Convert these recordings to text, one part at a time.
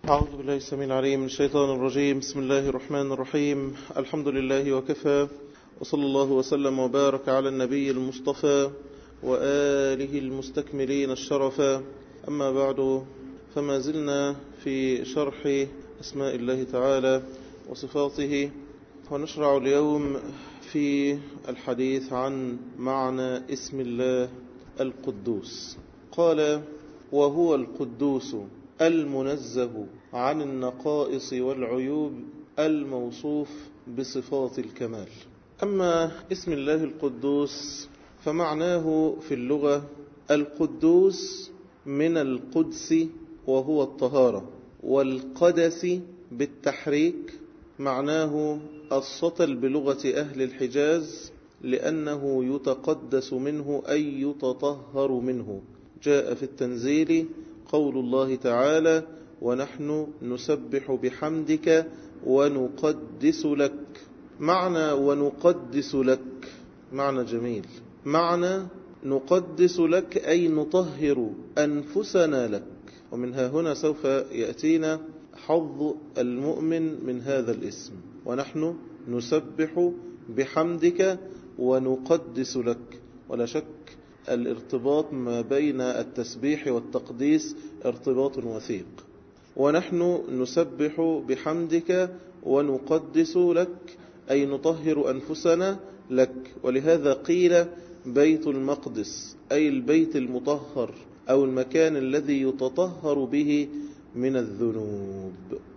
أعوذ بالله السميع العليم من الشيطان الرجيم بسم الله الرحمن الرحيم الحمد لله وكفى وصلى الله وسلم وبارك على النبي المصطفى وآله المستكملين الشرفا أما بعد فما زلنا في شرح أسماء الله تعالى وصفاته ونشرع اليوم في الحديث عن معنى اسم الله القدوس قال وهو القدوس المنزه عن النقائص والعيوب الموصوف بصفات الكمال أما اسم الله القدوس فمعناه في اللغة القدوس من القدس وهو الطهارة والقدس بالتحريك معناه السطل بلغة أهل الحجاز لأنه يتقدس منه أي يتطهر منه جاء في التنزيل قول الله تعالى ونحن نسبح بحمدك ونقدس لك معنى ونقدس لك معنى جميل معنى نقدس لك أي نطهر أنفسنا لك ومنها هنا سوف يأتينا حظ المؤمن من هذا الاسم ونحن نسبح بحمدك ونقدس لك ولا شك الارتباط ما بين التسبيح والتقديس ارتباط وثيق ونحن نسبح بحمدك ونقدس لك أي نطهر أنفسنا لك ولهذا قيل بيت المقدس أي البيت المطهر أو المكان الذي يتطهر به من الذنوب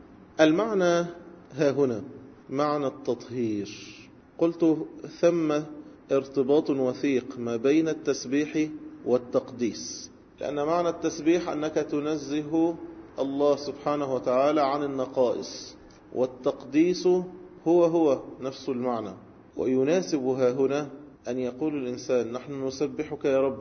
المعنى ها هنا معنى التطهير قلت ثم ارتباط وثيق ما بين التسبيح والتقديس لأن معنى التسبيح أنك تنزه الله سبحانه وتعالى عن النقائص والتقديس هو هو نفس المعنى ويناسبها هنا أن يقول الإنسان نحن نسبحك يا رب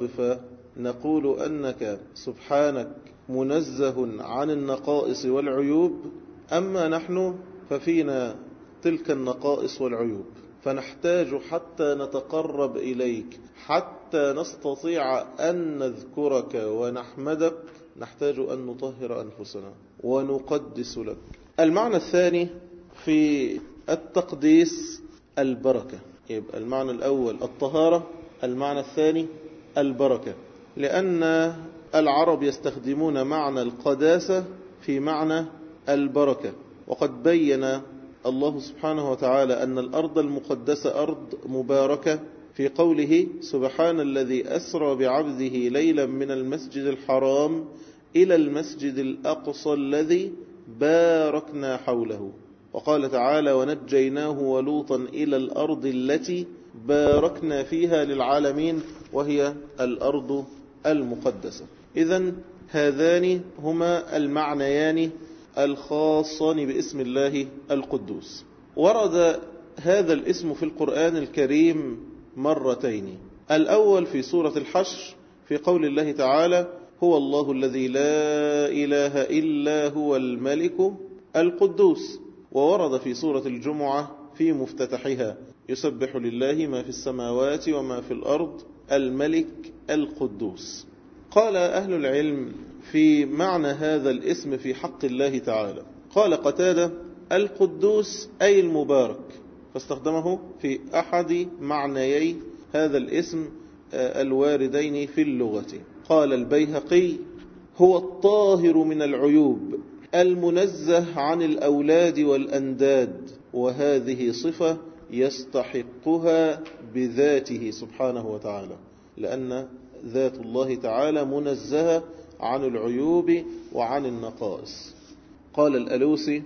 فنقول أنك سبحانك منزه عن النقائص والعيوب أما نحن ففينا تلك النقائص والعيوب فنحتاج حتى نتقرب إليك حتى نستطيع أن نذكرك ونحمدك نحتاج أن نطهر أنفسنا ونقدس لك المعنى الثاني في التقديس البركة يبقى المعنى الأول الطهارة المعنى الثاني البركة لأن العرب يستخدمون معنى القداسة في معنى البركة وقد بين الله سبحانه وتعالى أن الأرض المقدسة أرض مباركة في قوله سبحان الذي أسرى بعبده ليلا من المسجد الحرام إلى المسجد الأقصى الذي باركنا حوله وقال تعالى ونجيناه ولوطا إلى الأرض التي باركنا فيها للعالمين وهي الأرض المقدسة إذا هذان هما المعنيان الخاصان باسم الله القدوس ورد هذا الاسم في القرآن الكريم مرتين الأول في سورة الحشر في قول الله تعالى هو الله الذي لا إله إلا هو الملك القدوس وورد في سورة الجمعة في مفتتحها يسبح لله ما في السماوات وما في الأرض الملك القدوس قال أهل العلم في معنى هذا الاسم في حق الله تعالى قال قتادة القدوس أي المبارك فاستخدمه في أحد معنيي هذا الاسم الواردين في اللغة قال البيهقي هو الطاهر من العيوب المنزه عن الأولاد والأنداد وهذه صفة يستحقها بذاته سبحانه وتعالى لأن ذات الله تعالى منزهة عن العيوب وعن النقائص قال الألوسي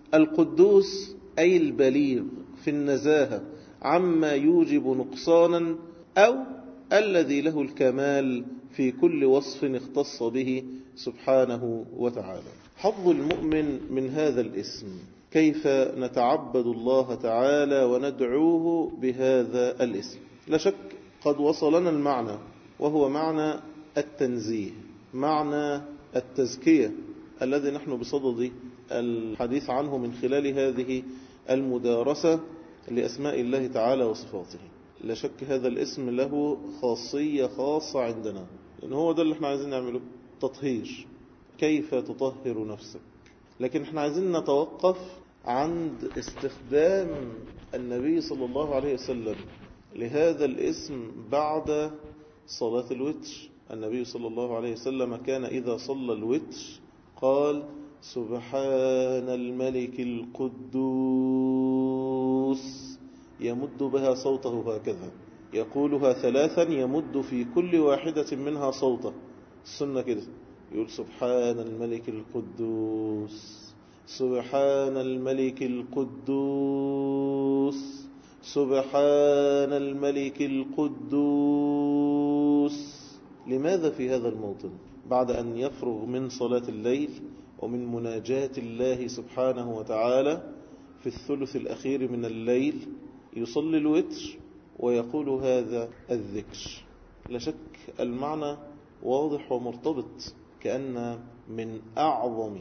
القدوس أي البليغ في النزاهة عما يوجب نقصانا أو الذي له الكمال في كل وصف اختص به سبحانه وتعالى حظ المؤمن من هذا الاسم كيف نتعبد الله تعالى وندعوه بهذا الاسم لا شك قد وصلنا المعنى وهو معنى التنزيه معنى التزكية الذي نحن بصدد الحديث عنه من خلال هذه المدارسة لأسماء الله تعالى وصفاته لا شك هذا الاسم له خاصية خاصة عندنا لأن هو ده اللي احنا عايزين نعمله تطهير كيف تطهر نفسك لكن احنا عايزين نتوقف عند استخدام النبي صلى الله عليه وسلم لهذا الاسم بعد صلاة الوتر النبي صلى الله عليه وسلم كان إذا صلى الوتر قال سبحان الملك القدوس يمد بها صوته هكذا يقولها ثلاثا يمد في كل واحدة منها صوته السنة كده يقول سبحان الملك القدوس سبحان الملك القدوس سبحان الملك القدوس لماذا في هذا الموطن بعد أن يفرغ من صلاة الليل ومن مناجاة الله سبحانه وتعالى في الثلث الأخير من الليل يصلي الوتر ويقول هذا الذكر لا شك المعنى واضح ومرتبط كأن من أعظم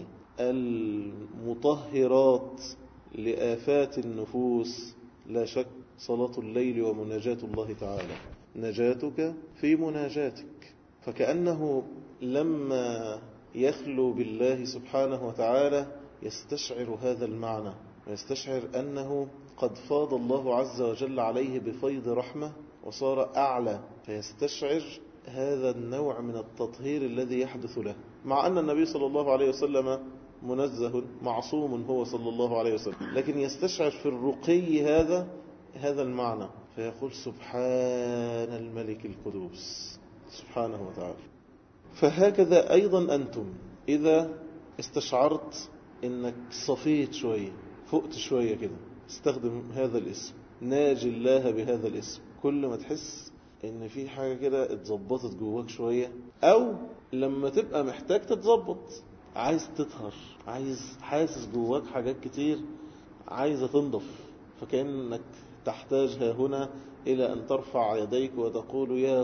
المطهرات لآفات النفوس لا شك صلاة الليل ومناجاة الله تعالى نجاتك في مناجاتك فكأنه لما يخلو بالله سبحانه وتعالى يستشعر هذا المعنى ويستشعر أنه قد فاض الله عز وجل عليه بفيض رحمة وصار أعلى فيستشعر هذا النوع من التطهير الذي يحدث له مع أن النبي صلى الله عليه وسلم منزه معصوم هو صلى الله عليه وسلم لكن يستشعر في الرقي هذا هذا المعنى فيقول سبحان الملك القدوس سبحانه وتعالى فهكذا أيضا أنتم إذا استشعرت أنك صفيت شوية فقت شوية كده استخدم هذا الاسم ناجي الله بهذا الاسم كل ما تحس ان في حاجة كده اتظبطت جواك شوية او لما تبقى محتاج تتظبط عايز تطهر عايز حاسس جواك حاجات كتير عايزة تنضف فكأنك تحتاج ها هنا إلى أن ترفع يديك وتقول يا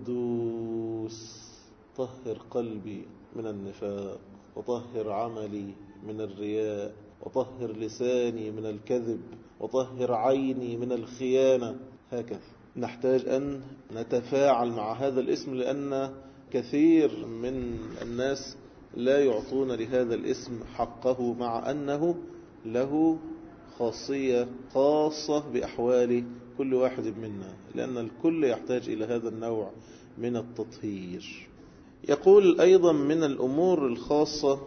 قدوس طهر قلبي من النفاق وطهر عملي من الرياء وطهر لساني من الكذب وطهر عيني من الخيانة هكذا نحتاج أن نتفاعل مع هذا الاسم لأن كثير من الناس لا يعطون لهذا الاسم حقه مع أنه له خاصية خاصة بأحوال كل واحد منا لأن الكل يحتاج إلى هذا النوع من التطهير يقول أيضا من الأمور الخاصة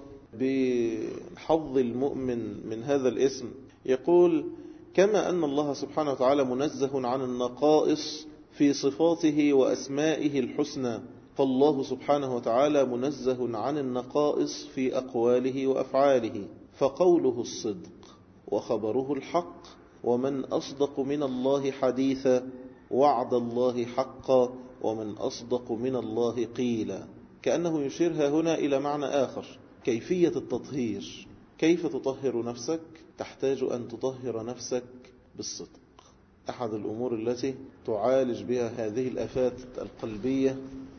بحظ المؤمن من هذا الاسم يقول كما أن الله سبحانه وتعالى منزه عن النقائص في صفاته وأسمائه الحسنى فالله سبحانه وتعالى منزه عن النقائص في أقواله وأفعاله فقوله الصدق وخبره الحق ومن أصدق من الله حديثا وعد الله حقا ومن أصدق من الله قيلا كأنه يشير هنا إلى معنى آخر كيفية التطهير كيف تطهر نفسك تحتاج أن تطهر نفسك بالصدق أحد الأمور التي تعالج بها هذه الأفات القلبية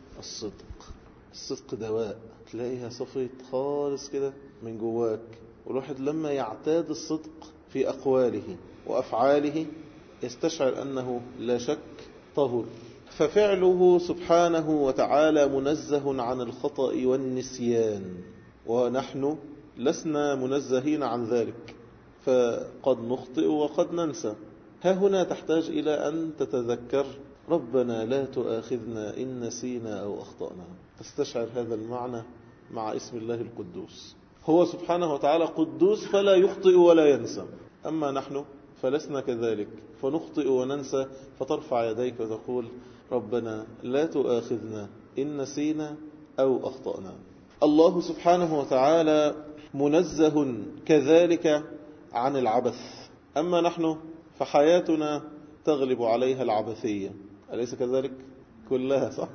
الصدق الصدق دواء تلاقيها صفيت خالص كده من جواك والواحد لما يعتاد الصدق في أقواله وأفعاله يستشعر أنه لا شك طهر ففعله سبحانه وتعالى منزه عن الخطأ والنسيان ونحن لسنا منزهين عن ذلك فقد نخطئ وقد ننسى ها هنا تحتاج إلى أن تتذكر ربنا لا تؤاخذنا إن نسينا أو أخطأنا تستشعر هذا المعنى مع اسم الله القدوس هو سبحانه وتعالى قدوس فلا يخطئ ولا ينسى أما نحن فلسنا كذلك فنخطئ وننسى فترفع يديك وتقول ربنا لا تؤاخذنا إن نسينا أو أخطأنا الله سبحانه وتعالى منزه كذلك عن العبث أما نحن فحياتنا تغلب عليها العبثية أليس كذلك؟ كلها صح؟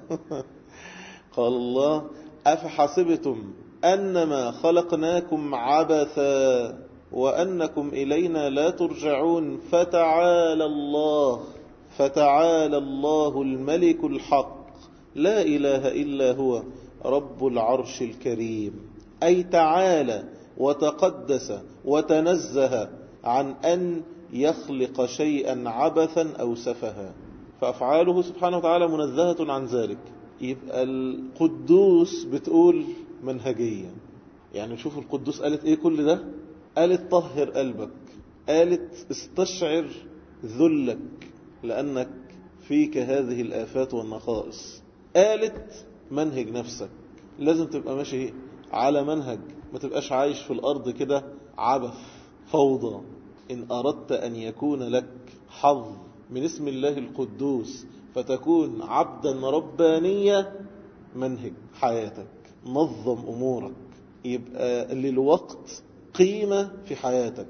قال الله أفحسبتم أنما خلقناكم عبثا وأنكم إلينا لا ترجعون فتعالى الله فتعالى الله الملك الحق لا إله إلا هو رب العرش الكريم أي تعالى وتقدس وتنزه عن أن يخلق شيئا عبثا أو سفها فأفعاله سبحانه وتعالى منزهة عن ذلك يبقى القدوس بتقول منهجية يعني شوف القدوس قالت ايه كل ده قالت طهر قلبك قالت استشعر ذلك لأنك فيك هذه الآفات والنقائص قالت منهج نفسك لازم تبقى ماشي على منهج ما تبقاش عايش في الأرض كده عبث فوضى إن أردت أن يكون لك حظ من اسم الله القدوس فتكون عبدا ربانيا منهج حياتك نظم أمورك يبقى للوقت قيمة في حياتك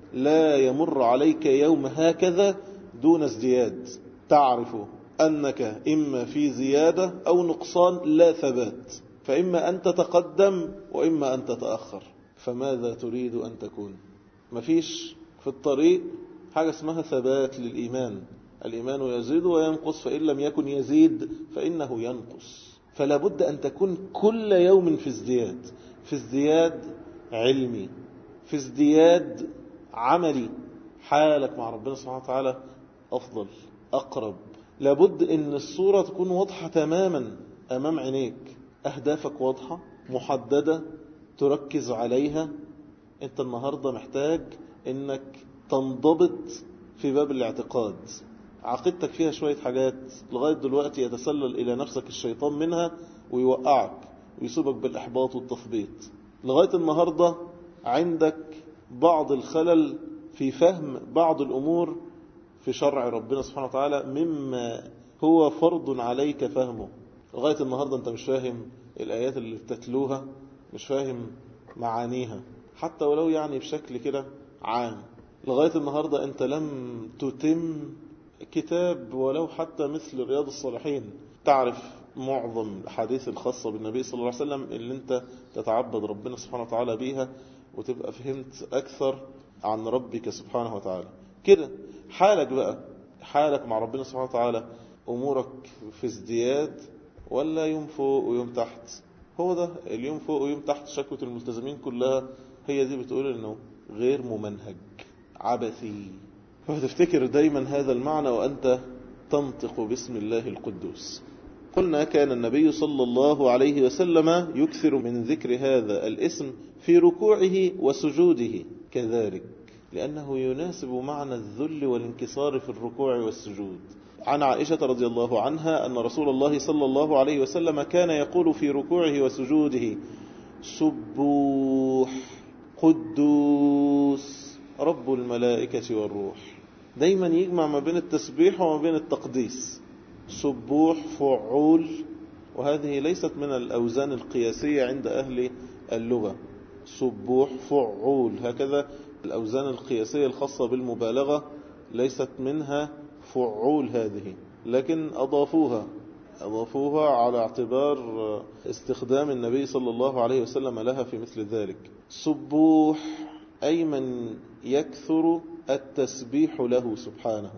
لا يمر عليك يوم هكذا دون ازدياد تعرف أنك إما في زيادة أو نقصان لا ثبات فإما أن تتقدم وإما أن تتأخر فماذا تريد أن تكون مفيش في الطريق حاجة اسمها ثبات للإيمان الإيمان يزيد وينقص فإن لم يكن يزيد فإنه ينقص فلا بد أن تكون كل يوم في ازدياد في ازدياد علمي في ازدياد عملي حالك مع ربنا سبحانه وتعالى أفضل أقرب لابد أن الصورة تكون واضحة تماما أمام عينيك أهدافك واضحة محددة تركز عليها أنت النهاردة محتاج أنك تنضبط في باب الاعتقاد عقيدتك فيها شوية حاجات لغاية دلوقتي يتسلل إلى نفسك الشيطان منها ويوقعك ويصيبك بالإحباط والتثبيط لغاية النهاردة عندك بعض الخلل في فهم بعض الأمور في شرع ربنا سبحانه وتعالى مما هو فرض عليك فهمه لغاية النهاردة أنت مش فاهم الآيات اللي بتتلوها مش فاهم معانيها حتى ولو يعني بشكل كده عام لغاية النهاردة أنت لم تتم كتاب ولو حتى مثل رياض الصالحين تعرف معظم الحديث الخاصة بالنبي صلى الله عليه وسلم اللي انت تتعبد ربنا سبحانه وتعالى بيها وتبقى فهمت أكثر عن ربك سبحانه وتعالى كده حالك بقى حالك مع ربنا سبحانه وتعالى أمورك في ازدياد ولا يوم فوق ويوم تحت هو ده اليوم فوق ويوم تحت شكوة الملتزمين كلها هي دي بتقول انه غير ممنهج عبثي فتفتكر دايما هذا المعنى وأنت تنطق باسم الله القدوس قلنا كان النبي صلى الله عليه وسلم يكثر من ذكر هذا الاسم في ركوعه وسجوده كذلك لأنه يناسب معنى الذل والانكسار في الركوع والسجود عن عائشة رضي الله عنها أن رسول الله صلى الله عليه وسلم كان يقول في ركوعه وسجوده سبوح قدوس رب الملائكة والروح دايما يجمع ما بين التسبيح وما بين التقديس سبوح فعول وهذه ليست من الأوزان القياسية عند أهل اللغة سبوح فعول هكذا الأوزان القياسية الخاصة بالمبالغة ليست منها فعول هذه لكن أضافوها أضافوها على اعتبار استخدام النبي صلى الله عليه وسلم لها في مثل ذلك سبوح أي من يكثر التسبيح له سبحانه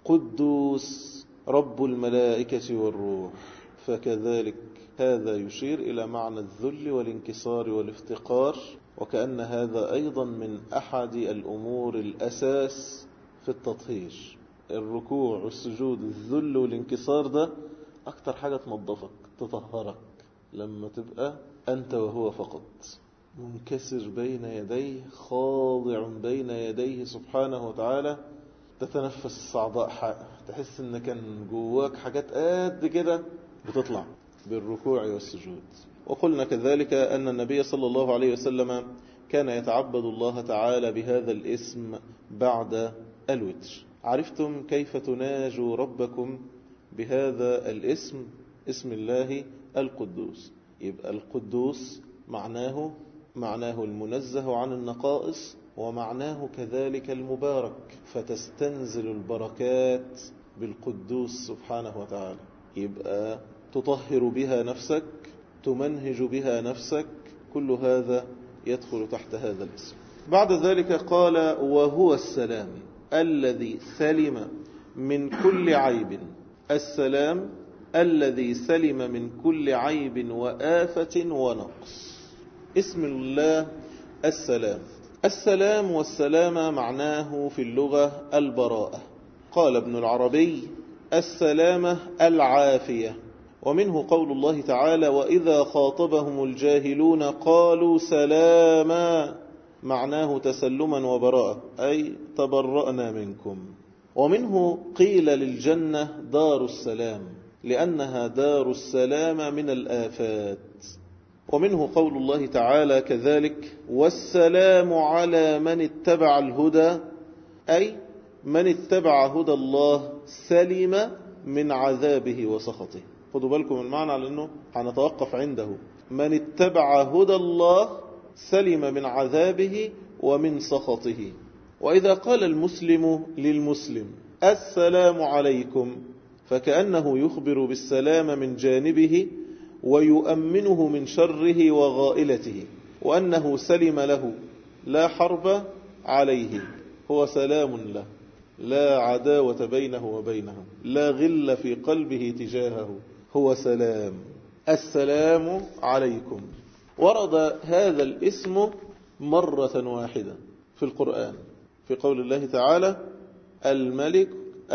قدوس رب الملائكة والروح فكذلك هذا يشير إلى معنى الذل والانكسار والافتقار وكأن هذا أيضا من أحد الأمور الأساس في التطهير الركوع والسجود الذل والانكسار ده أكتر حاجة تنظفك تطهرك لما تبقى أنت وهو فقط منكسر بين يديه خاضع بين يديه سبحانه وتعالى تتنفس الصعداء تحس ان كان جواك حاجات قد كده بتطلع بالركوع والسجود وقلنا كذلك أن النبي صلى الله عليه وسلم كان يتعبد الله تعالى بهذا الاسم بعد الوتر عرفتم كيف تناجوا ربكم بهذا الاسم اسم الله القدوس يبقى القدوس معناه معناه المنزه عن النقائص ومعناه كذلك المبارك فتستنزل البركات بالقدوس سبحانه وتعالى يبقى تطهر بها نفسك تمنهج بها نفسك كل هذا يدخل تحت هذا الاسم بعد ذلك قال وهو السلام الذي سلم من كل عيب السلام الذي سلم من كل عيب وآفة ونقص اسم الله السلام السلام والسلامة معناه في اللغة البراءة قال ابن العربي السلامة العافية ومنه قول الله تعالى وإذا خاطبهم الجاهلون قالوا سلاما معناه تسلما وبراءة أي تبرأنا منكم ومنه قيل للجنة دار السلام لأنها دار السلام من الآفات ومنه قول الله تعالى كذلك والسلام على من اتبع الهدى أي من اتبع هدى الله سلم من عذابه وسخطه خدوا بالكم المعنى لأنه هنتوقف عنده من اتبع هدى الله سلم من عذابه ومن سخطه وإذا قال المسلم للمسلم السلام عليكم فكأنه يخبر بالسلام من جانبه ويؤمنه من شره وغائلته وأنه سلم له لا حرب عليه هو سلام له لا عداوة بينه وبينه لا غل في قلبه تجاهه هو سلام السلام عليكم ورد هذا الاسم مرة واحدة في القرآن في قول الله تعالى الملك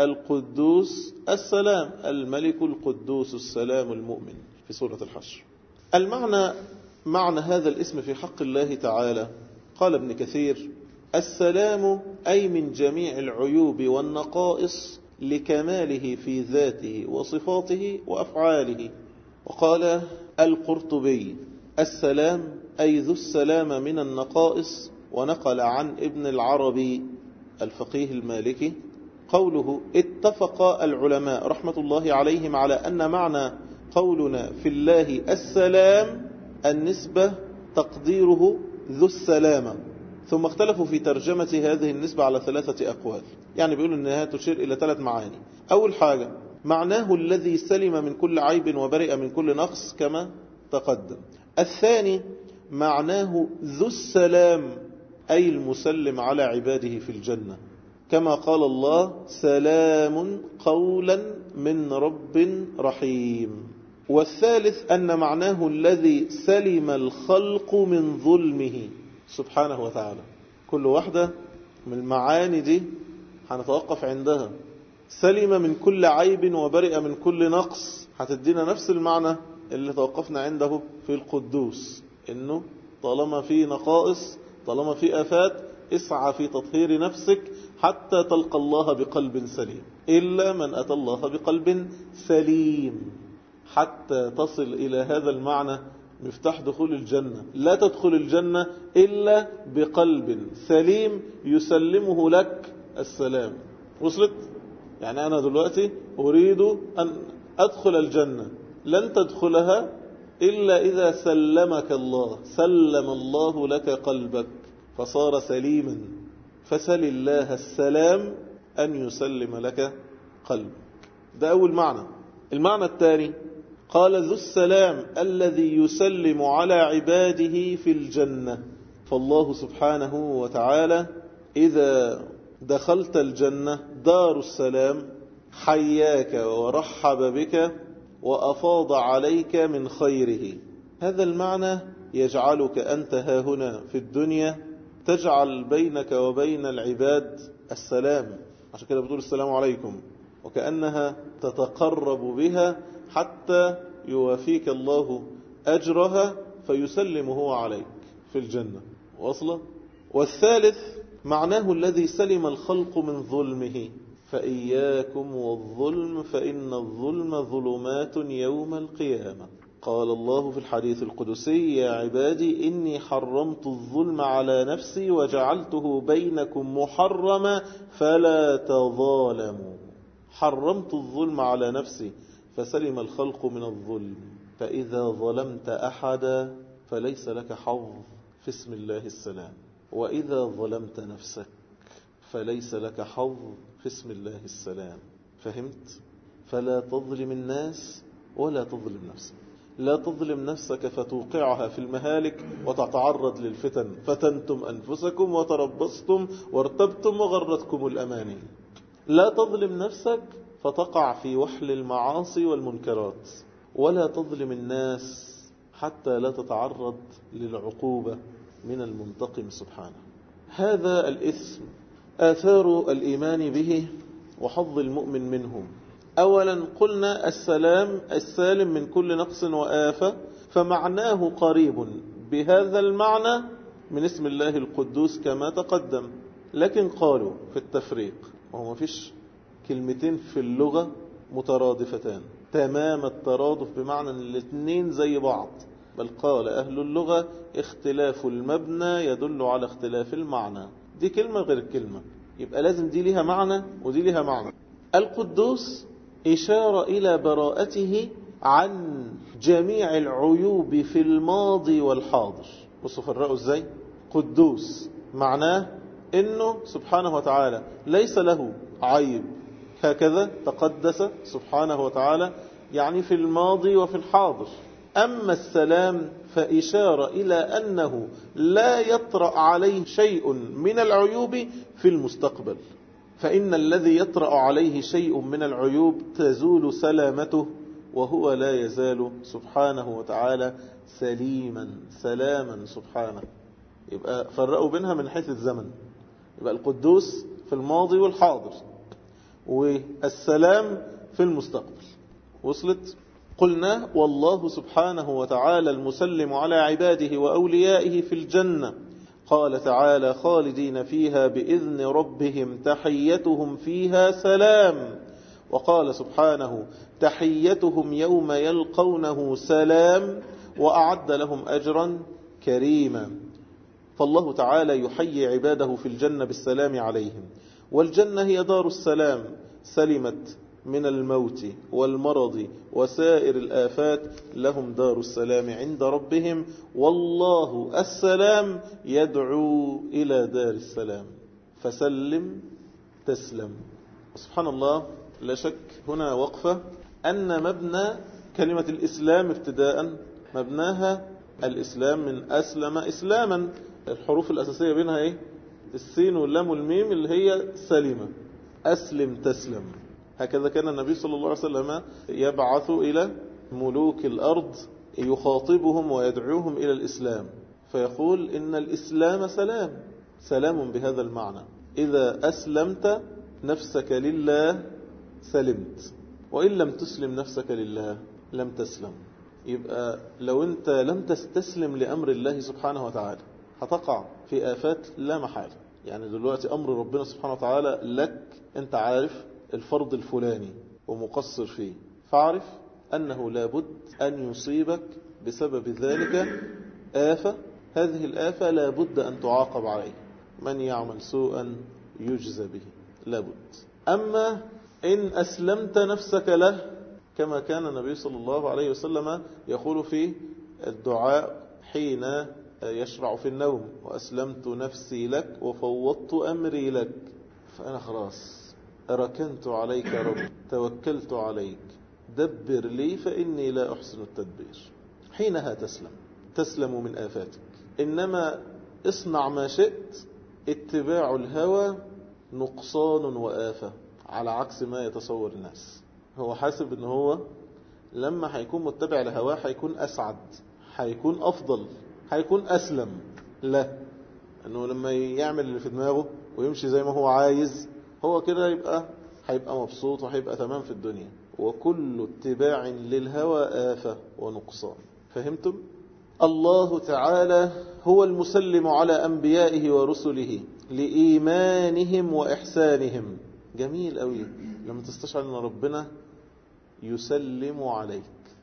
القدوس السلام الملك القدوس السلام المؤمن في سورة الحشر المعنى معنى هذا الاسم في حق الله تعالى قال ابن كثير السلام أي من جميع العيوب والنقائص لكماله في ذاته وصفاته وأفعاله وقال القرطبي السلام أي ذو السلام من النقائص ونقل عن ابن العربي الفقيه المالكي قوله اتفق العلماء رحمة الله عليهم على أن معنى قولنا في الله السلام النسبة تقديره ذو السلامة ثم اختلفوا في ترجمة هذه النسبة على ثلاثة أقوال يعني بيقولوا أنها تشير إلى ثلاث معاني أول حاجة معناه الذي سلم من كل عيب وبرئ من كل نقص كما تقدم الثاني معناه ذو السلام أي المسلم على عباده في الجنة كما قال الله سلام قولا من رب رحيم والثالث أن معناه الذي سلم الخلق من ظلمه سبحانه وتعالى كل واحدة من المعاني دي هنتوقف عندها سلم من كل عيب وبرئ من كل نقص هتدينا نفس المعنى اللي توقفنا عنده في القدوس انه طالما في نقائص طالما في آفات اسعى في تطهير نفسك حتى تلقى الله بقلب سليم إلا من أتى الله بقلب سليم حتى تصل إلى هذا المعنى مفتاح دخول الجنة لا تدخل الجنة إلا بقلب سليم يسلمه لك السلام وصلت؟ يعني أنا دلوقتي أريد أن أدخل الجنة لن تدخلها إلا إذا سلمك الله سلم الله لك قلبك فصار سليما فسل الله السلام أن يسلم لك قلبك ده أول معنى المعنى الثاني قال ذو السلام الذي يسلم على عباده في الجنة فالله سبحانه وتعالى إذا دخلت الجنة دار السلام حياك ورحب بك وأفاض عليك من خيره هذا المعنى يجعلك أنت ها هنا في الدنيا تجعل بينك وبين العباد السلام عشان كده بتقول السلام عليكم وكأنها تتقرب بها حتى يوافيك الله أجرها فيسلم هو عليك في الجنة وصلا والثالث معناه الذي سلم الخلق من ظلمه فإياكم والظلم فإن الظلم ظلمات يوم القيامة قال الله في الحديث القدسي يا عبادي إني حرمت الظلم على نفسي وجعلته بينكم محرما فلا تظالموا حرمت الظلم على نفسي فسلم الخلق من الظلم فإذا ظلمت أحدا فليس لك حظ في اسم الله السلام وإذا ظلمت نفسك فليس لك حظ في اسم الله السلام فهمت؟ فلا تظلم الناس ولا تظلم نفسك لا تظلم نفسك فتوقعها في المهالك وتتعرض للفتن فتنتم أنفسكم وتربصتم وارتبتم وغرتكم الأماني لا تظلم نفسك فتقع في وحل المعاصي والمنكرات ولا تظلم الناس حتى لا تتعرض للعقوبة من المنتقم سبحانه هذا الإثم آثار الإيمان به وحظ المؤمن منه أولا قلنا السلام السالم من كل نقص وآفة فمعناه قريب بهذا المعنى من اسم الله القدوس كما تقدم لكن قالوا في التفريق وهو ما فيش كلمتين في اللغة مترادفتان تمام الترادف بمعنى ان الاثنين زي بعض بل قال أهل اللغة اختلاف المبنى يدل على اختلاف المعنى دي كلمة غير الكلمة يبقى لازم دي لها معنى ودي لها معنى القدوس إشارة إلى براءته عن جميع العيوب في الماضي والحاضر بصوا فرقوا ازاي قدوس معناه انه سبحانه وتعالى ليس له عيب هكذا تقدس سبحانه وتعالى يعني في الماضي وفي الحاضر أما السلام فإشارة إلى أنه لا يطرأ عليه شيء من العيوب في المستقبل فإن الذي يطرأ عليه شيء من العيوب تزول سلامته وهو لا يزال سبحانه وتعالى سليما سلاما سبحانه يبقى فرقوا بينها من حيث الزمن يبقى القدوس في الماضي والحاضر والسلام في المستقبل وصلت قلنا والله سبحانه وتعالى المسلم على عباده وأوليائه في الجنة قال تعالى خالدين فيها بإذن ربهم تحيتهم فيها سلام وقال سبحانه تحيتهم يوم يلقونه سلام وأعد لهم أجرا كريما فالله تعالى يحيي عباده في الجنة بالسلام عليهم والجنة هي دار السلام سلمت من الموت والمرض وسائر الآفات لهم دار السلام عند ربهم والله السلام يدعو إلى دار السلام فسلم تسلم سبحان الله لا شك هنا وقفة أن مبنى كلمة الإسلام ابتداء مبناها الإسلام من أسلم إسلاما الحروف الأساسية بينها إيه السين واللام والميم اللي هي سلمة أسلم تسلم هكذا كان النبي صلى الله عليه وسلم يبعث إلى ملوك الأرض يخاطبهم ويدعوهم إلى الإسلام فيقول إن الإسلام سلام سلام بهذا المعنى إذا أسلمت نفسك لله سلمت وإن لم تسلم نفسك لله لم تسلم يبقى لو أنت لم تستسلم لأمر الله سبحانه وتعالى هتقع في آفات لا محالة يعني دلوقتي أمر ربنا سبحانه وتعالى لك أنت عارف الفرض الفلاني ومقصر فيه فاعرف أنه لابد أن يصيبك بسبب ذلك آفة هذه الآفة لابد أن تعاقب عليه من يعمل سوءا يجزى به لابد أما إن أسلمت نفسك له كما كان النبي صلى الله عليه وسلم يقول في الدعاء حين يشرع في النوم وأسلمت نفسي لك وفوضت أمري لك فأنا خلاص ركنت عليك رب توكلت عليك دبر لي فإني لا أحسن التدبير حينها تسلم تسلم من آفاتك إنما اصنع ما شئت اتباع الهوى نقصان وآفة على عكس ما يتصور الناس هو حاسب ان هو لما هيكون متبع لهواه هيكون أسعد هيكون أفضل هيكون أسلم لا أنه لما يعمل اللي في دماغه ويمشي زي ما هو عايز هو كده يبقى هيبقى مبسوط وهيبقى تمام في الدنيا وكل اتباع للهوى آفة ونقصان فهمتم؟ الله تعالى هو المسلم على أنبيائه ورسله لإيمانهم وإحسانهم جميل قوي لما تستشعر أن ربنا يسلم عليك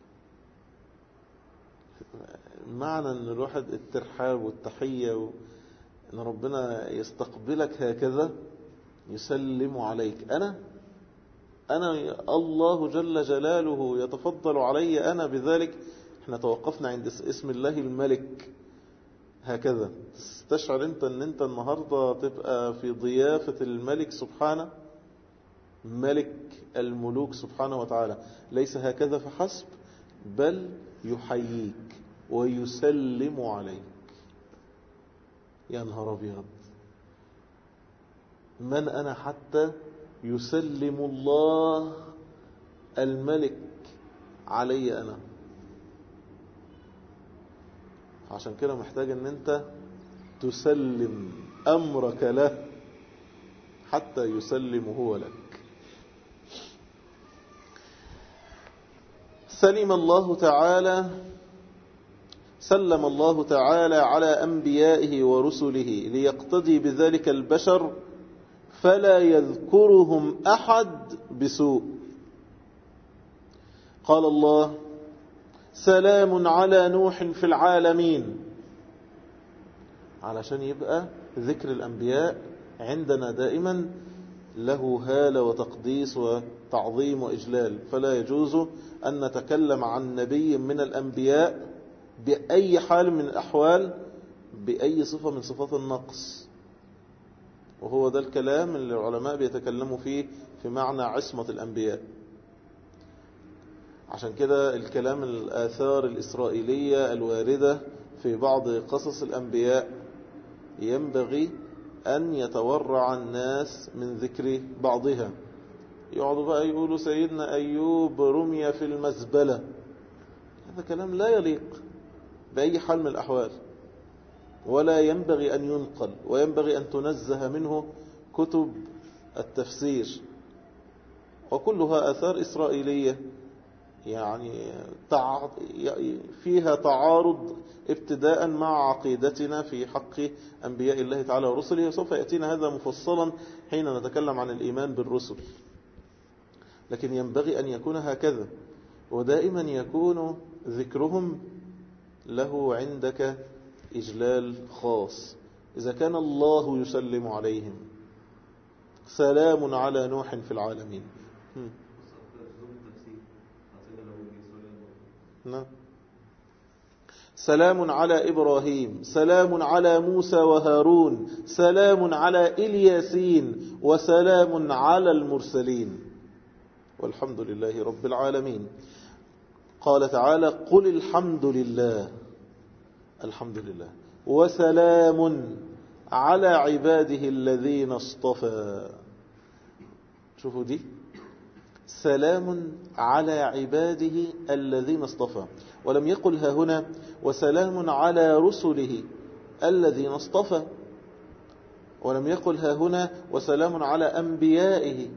معنى أن الواحد الترحاب والتحية و... أن ربنا يستقبلك هكذا يسلم عليك أنا أنا الله جل جلاله يتفضل علي أنا بذلك احنا توقفنا عند اسم الله الملك هكذا تستشعر انت ان انت النهاردة تبقى في ضيافة الملك سبحانه ملك الملوك سبحانه وتعالى ليس هكذا فحسب بل يحييك ويسلم عليك يا نهار ابيض من أنا حتى يسلم الله الملك علي أنا عشان كده محتاج ان انت تسلم أمرك له حتى يسلم هو لك سلم الله تعالى سلم الله تعالى على أنبيائه ورسله ليقتدي بذلك البشر فلا يذكرهم أحد بسوء قال الله سلام على نوح في العالمين علشان يبقى ذكر الأنبياء عندنا دائما له هالة وتقديس وتعظيم وإجلال فلا يجوز أن نتكلم عن نبي من الأنبياء بأي حال من الأحوال بأي صفة من صفات النقص وهو ده الكلام اللي العلماء بيتكلموا فيه في معنى عصمة الأنبياء عشان كده الكلام الآثار الإسرائيلية الواردة في بعض قصص الأنبياء ينبغي أن يتورع الناس من ذكر بعضها يقعدوا بقى يقولوا سيدنا أيوب رمي في المزبلة هذا كلام لا يليق بأي حال من الأحوال ولا ينبغي أن ينقل وينبغي أن تنزه منه كتب التفسير وكلها أثار إسرائيلية يعني فيها تعارض ابتداء مع عقيدتنا في حق أنبياء الله تعالى ورسله وسوف يأتينا هذا مفصلا حين نتكلم عن الإيمان بالرسل لكن ينبغي أن يكون هكذا ودائما يكون ذكرهم له عندك إجلال خاص إذا كان الله يسلم عليهم سلام على نوح في العالمين نعم سلام على إبراهيم سلام على موسى وهارون سلام على إلياسين وسلام على المرسلين والحمد لله رب العالمين قال تعالى قل الحمد لله الحمد لله وسلام على عباده الذين اصطفى شوفوا دي سلام على عباده الذين اصطفى ولم يقل ها هنا وسلام على رسله الذين اصطفى ولم يقل ها هنا وسلام على أنبيائه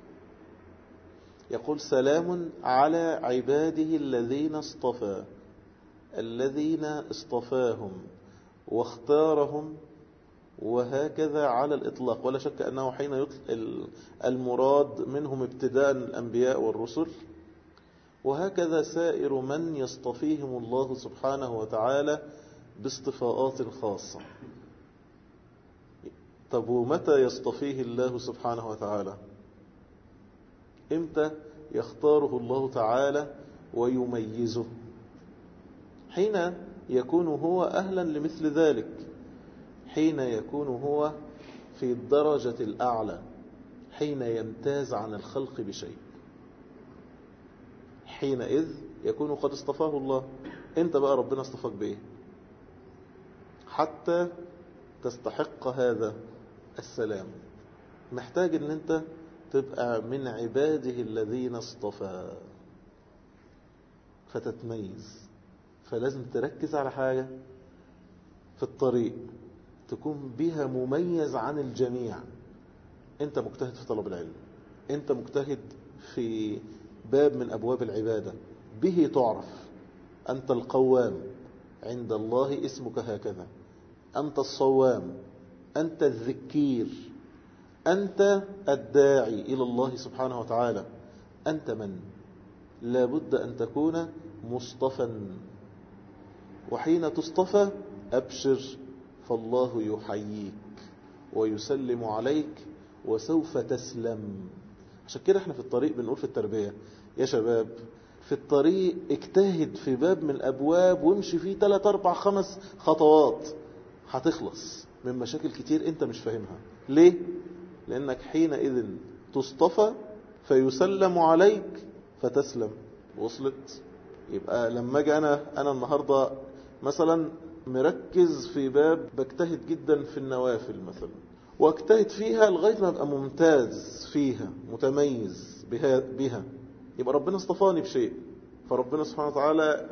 يقول سلام على عباده الذين اصطفى الذين اصطفاهم واختارهم وهكذا على الإطلاق ولا شك أنه حين يطلق المراد منهم ابتداء الأنبياء والرسل وهكذا سائر من يصطفيهم الله سبحانه وتعالى باصطفاءات خاصة طب ومتى يصطفيه الله سبحانه وتعالى امتى يختاره الله تعالى ويميزه حين يكون هو أهلا لمثل ذلك حين يكون هو في الدرجة الأعلى حين يمتاز عن الخلق بشيء حينئذ يكون قد اصطفاه الله انت بقى ربنا اصطفاك بايه حتى تستحق هذا السلام محتاج ان انت تبقى من عباده الذين اصطفى فتتميز فلازم تركز على حاجة في الطريق تكون بها مميز عن الجميع انت مجتهد في طلب العلم انت مجتهد في باب من أبواب العبادة به تعرف أنت القوام عند الله اسمك هكذا أنت الصوام أنت الذكير أنت الداعي إلى الله سبحانه وتعالى أنت من لابد أن تكون مصطفى وحين تصطفى أبشر فالله يحييك ويسلم عليك وسوف تسلم عشان كده احنا في الطريق بنقول في التربية يا شباب في الطريق اجتهد في باب من الأبواب وامشي فيه 3 4 5 خطوات هتخلص من مشاكل كتير انت مش فاهمها ليه؟ لأنك حينئذ تصطفى فيسلم عليك فتسلم وصلت يبقى لما اجي انا انا النهارده مثلا مركز في باب بجتهد جدا في النوافل مثلا واجتهد فيها لغايه ما ابقى ممتاز فيها متميز بها بها يبقى ربنا اصطفاني بشيء فربنا سبحانه وتعالى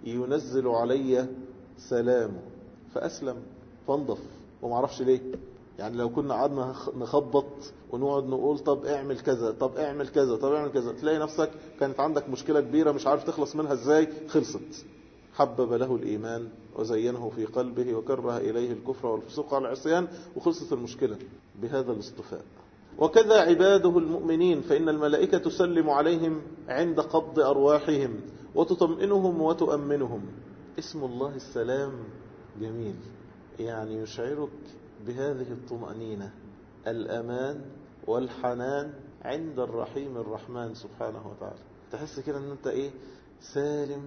ينزل علي سلامه فاسلم فانضف وما اعرفش ليه يعني لو كنا قعدنا نخبط ونقعد نقول طب اعمل كذا طب اعمل كذا طب اعمل كذا تلاقي نفسك كانت عندك مشكلة كبيرة مش عارف تخلص منها ازاي خلصت حبب له الإيمان وزينه في قلبه وكره إليه الكفر والفسوق على العصيان وخلصت المشكلة بهذا الاصطفاء وكذا عباده المؤمنين فإن الملائكة تسلم عليهم عند قبض أرواحهم وتطمئنهم وتؤمنهم اسم الله السلام جميل يعني يشعرك بهذه الطمأنينة الأمان والحنان عند الرحيم الرحمن سبحانه وتعالى تحس كده ان انت ايه سالم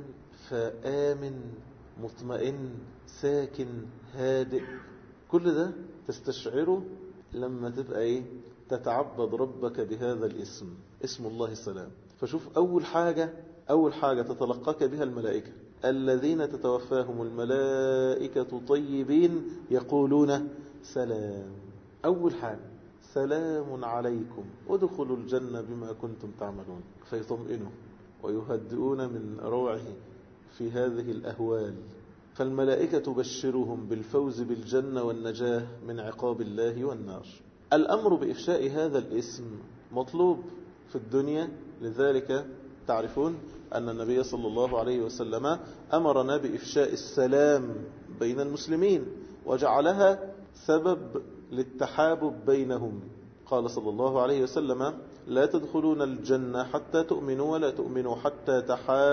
فآمن مطمئن ساكن هادئ كل ده تستشعره لما تبقى ايه تتعبد ربك بهذا الاسم اسم الله السلام فشوف أول حاجة أول حاجة تتلقاك بها الملائكة الذين تتوفاهم الملائكة طيبين يقولون سلام أول حاجة سلام عليكم ودخلوا الجنة بما كنتم تعملون فيطمئنوا ويهدئون من روعه في هذه الأهوال فالملائكة تبشرهم بالفوز بالجنة والنجاة من عقاب الله والنار الأمر بإفشاء هذا الاسم مطلوب في الدنيا لذلك تعرفون أن النبي صلى الله عليه وسلم أمرنا بإفشاء السلام بين المسلمين وجعلها سبب للتحابب بينهم قال صلى الله عليه وسلم لا تدخلون الجنة حتى تؤمنوا ولا تؤمنوا حتى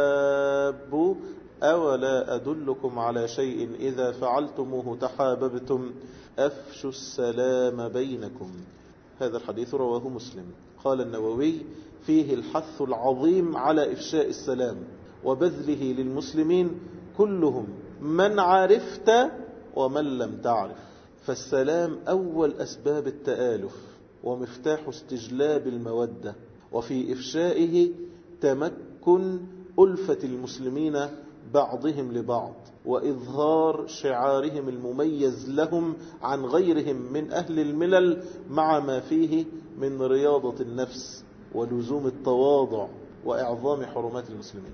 تحابوا أولا أدلكم على شيء إذا فعلتموه تحاببتم أفشوا السلام بينكم هذا الحديث رواه مسلم قال النووي فيه الحث العظيم على إفشاء السلام وبذله للمسلمين كلهم من عرفت ومن لم تعرف فالسلام أول أسباب التآلف ومفتاح استجلاب المودة وفي إفشائه تمكن ألفة المسلمين بعضهم لبعض وإظهار شعارهم المميز لهم عن غيرهم من أهل الملل مع ما فيه من رياضة النفس ولزوم التواضع وإعظام حرمات المسلمين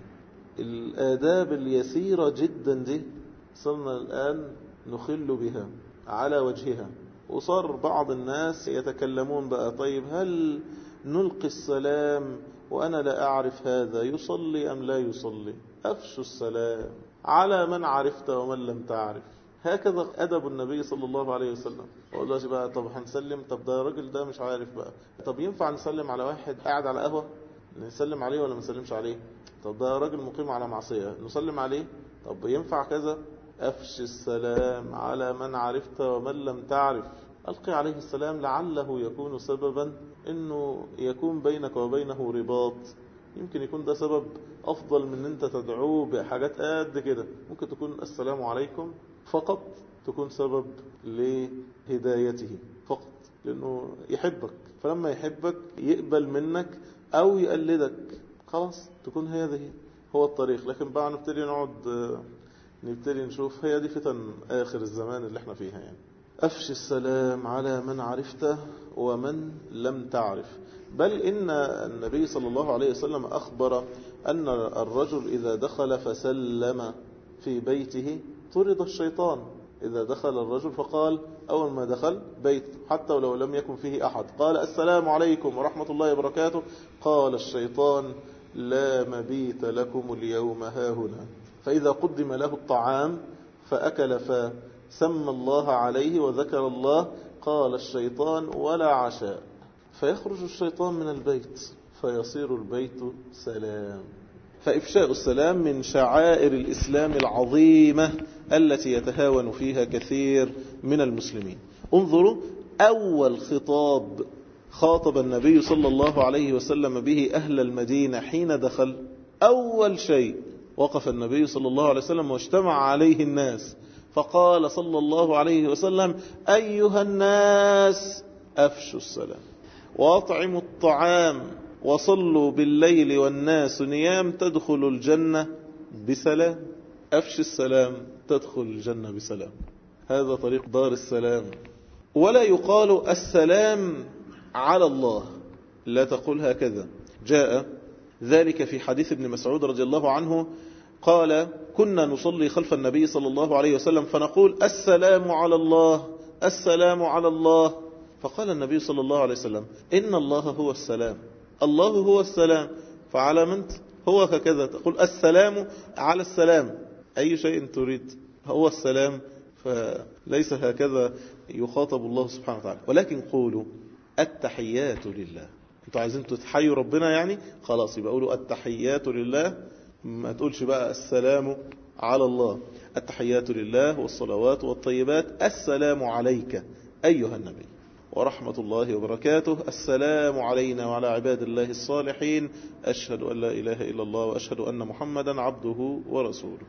الآداب اليسيرة جدا دي صرنا الآن نخل بها على وجهها وصار بعض الناس يتكلمون بقى طيب هل نلقي السلام وأنا لا أعرف هذا يصلي أم لا يصلي أفشوا السلام على من عرفت ومن لم تعرف هكذا أدب النبي صلى الله عليه وسلم أقول له بقى طب هنسلم طب ده الراجل ده مش عارف بقى طب ينفع نسلم على واحد قاعد على قهوة نسلم عليه ولا ما نسلمش عليه طب ده راجل مقيم على معصية نسلم عليه طب ينفع كذا أفش السلام على من عرفت ومن لم تعرف ألقي عليه السلام لعله يكون سببا أنه يكون بينك وبينه رباط يمكن يكون ده سبب أفضل من أنت تدعوه بحاجات قد كده ممكن تكون السلام عليكم فقط تكون سبب لهدايته فقط لأنه يحبك فلما يحبك يقبل منك أو يقلدك خلاص تكون هذه هو الطريق لكن بقى نبتدي نقعد نبتدي نشوف هي دي فتن آخر الزمان اللي احنا فيها يعني أفش السلام على من عرفته ومن لم تعرف بل إن النبي صلى الله عليه وسلم أخبر أن الرجل إذا دخل فسلم في بيته طرد الشيطان إذا دخل الرجل فقال أول ما دخل بيت حتى ولو لم يكن فيه أحد قال السلام عليكم ورحمة الله وبركاته قال الشيطان لا مبيت لكم اليوم هاهنا فإذا قدم له الطعام فأكل فسمى الله عليه وذكر الله قال الشيطان ولا عشاء فيخرج الشيطان من البيت فيصير البيت سلام فإفشاء السلام من شعائر الإسلام العظيمة التي يتهاون فيها كثير من المسلمين انظروا أول خطاب خاطب النبي صلى الله عليه وسلم به أهل المدينة حين دخل أول شيء وقف النبي صلى الله عليه وسلم واجتمع عليه الناس فقال صلى الله عليه وسلم أيها الناس أفشوا السلام وأطعموا الطعام وصلوا بالليل والناس نيام تدخل الجنة بسلام أفش السلام تدخل الجنة بسلام هذا طريق دار السلام ولا يقال السلام على الله لا تقول هكذا جاء ذلك في حديث ابن مسعود رضي الله عنه قال كنا نصلي خلف النبي صلى الله عليه وسلم فنقول السلام على الله السلام على الله فقال النبي صلى الله عليه وسلم إن الله هو السلام الله هو السلام فعلى من هو هكذا تقول السلام على السلام أي شيء تريد هو السلام فليس هكذا يخاطب الله سبحانه وتعالى ولكن قولوا التحيات لله انتوا عايزين تتحيوا ربنا يعني خلاص يبقى قولوا التحيات لله ما تقولش بقى السلام على الله التحيات لله والصلوات والطيبات السلام عليك أيها النبي ورحمة الله وبركاته السلام علينا وعلى عباد الله الصالحين أشهد أن لا إله إلا الله وأشهد أن محمدا عبده ورسوله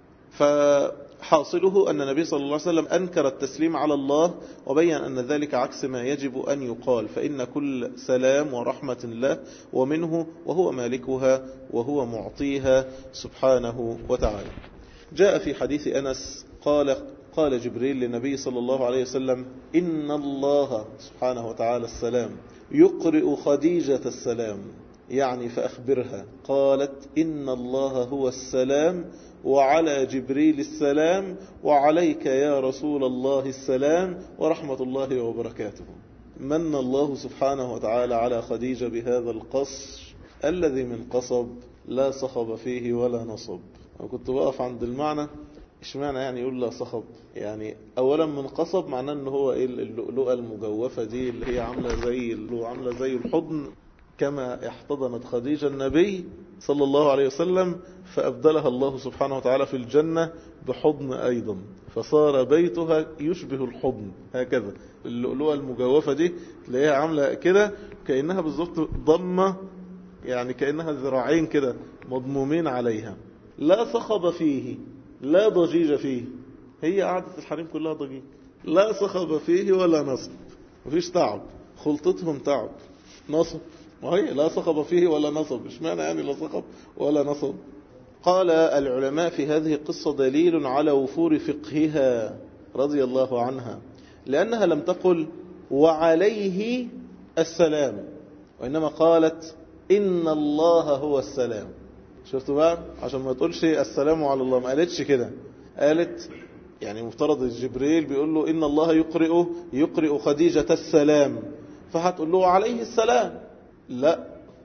فحاصله أن النبي صلى الله عليه وسلم أنكر التسليم على الله وبين أن ذلك عكس ما يجب أن يقال فإن كل سلام ورحمة الله ومنه وهو مالكها وهو معطيها سبحانه وتعالى جاء في حديث أنس قال قال جبريل للنبي صلى الله عليه وسلم إن الله سبحانه وتعالى السلام يقرئ خديجة السلام يعني فأخبرها قالت إن الله هو السلام وعلى جبريل السلام وعليك يا رسول الله السلام ورحمة الله وبركاته من الله سبحانه وتعالى على خديجة بهذا القصر الذي من قصب لا صخب فيه ولا نصب وكنت بقف عند المعنى اشمعنى يعني يقول لا صخب يعني اولا من قصب معناه ان هو ايه اللؤلؤه المجوفه دي اللي هي عامله زي عامله زي الحضن كما احتضنت خديجة النبي صلى الله عليه وسلم فأبدلها الله سبحانه وتعالى في الجنة بحضن أيضا فصار بيتها يشبه الحضن هكذا اللؤلؤة المجوفة دي تلاقيها عاملة كده كأنها بالضبط ضمة يعني كأنها ذراعين كده مضمومين عليها لا صخب فيه لا ضجيج فيه هي قعدة الحريم كلها ضجيج لا صخب فيه ولا نصب مفيش تعب خلطتهم تعب نصب وهي لا صخب فيه ولا نصب ايش معنى يعني لا صخب ولا نصب قال العلماء في هذه القصة دليل على وفور فقهها رضي الله عنها لأنها لم تقل وعليه السلام وإنما قالت إن الله هو السلام شفتوا بقى عشان ما تقولش السلام على الله ما قالتش كده قالت يعني مفترض جبريل بيقول له إن الله يقرئ يقرئ خديجة السلام فهتقول له عليه السلام لا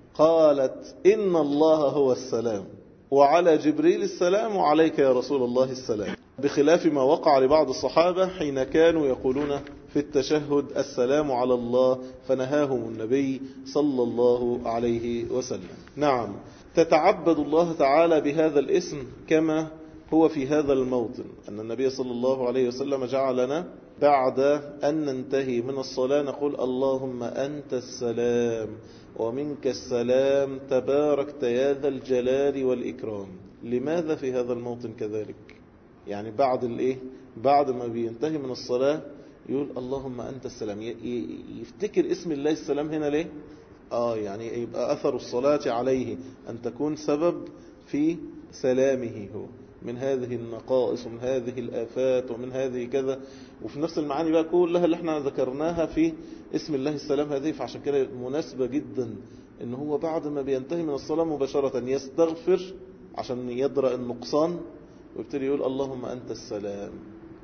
قالت إن الله هو السلام وعلى جبريل السلام وعليك يا رسول الله السلام بخلاف ما وقع لبعض الصحابة حين كانوا يقولون في التشهد السلام على الله فنهاهم النبي صلى الله عليه وسلم نعم تتعبد الله تعالى بهذا الاسم كما هو في هذا الموطن أن النبي صلى الله عليه وسلم جعلنا بعد أن ننتهي من الصلاة نقول اللهم أنت السلام ومنك السلام تباركت يا ذا الجلال والإكرام لماذا في هذا الموطن كذلك يعني بعد الإيه بعد ما بينتهي من الصلاة يقول اللهم أنت السلام يفتكر اسم الله السلام هنا ليه آه يعني يبقى أثر الصلاة عليه أن تكون سبب في سلامه هو من هذه النقائص ومن هذه الآفات ومن هذه كذا وفي نفس المعاني بقى كلها اللي احنا ذكرناها في اسم الله السلام هذه فعشان كده مناسبة جدا ان هو بعد ما بينتهي من الصلاة مباشرة يستغفر عشان يدرأ النقصان ويبتدي يقول اللهم أنت السلام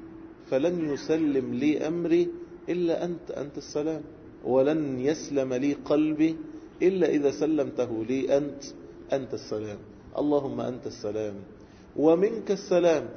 فلن يسلم لي أمري إلا أنت أنت السلام ولن يسلم لي قلبي إلا إذا سلمته لي أنت أنت السلام اللهم أنت السلام ومنك السلام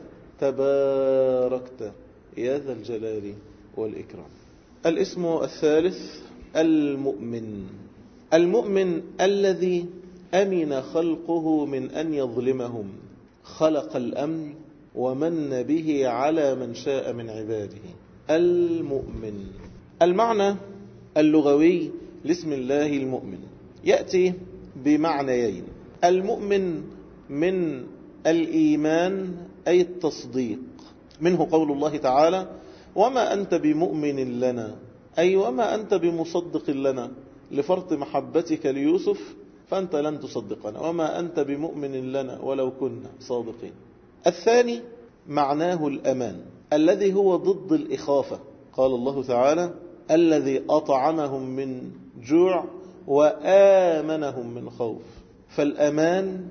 تباركت يا ذا الجلال والإكرام الاسم الثالث المؤمن المؤمن الذي أمن خلقه من أن يظلمهم خلق الأمن ومن به على من شاء من عباده المؤمن المعنى اللغوي لاسم الله المؤمن يأتي بمعنيين المؤمن من الإيمان أي التصديق منه قول الله تعالى وما أنت بمؤمن لنا أي وما أنت بمصدق لنا لفرط محبتك ليوسف فأنت لن تصدقنا وما أنت بمؤمن لنا ولو كنا صادقين الثاني معناه الأمان الذي هو ضد الإخافة قال الله تعالى الذي أطعمهم من جوع وآمنهم من خوف فالأمان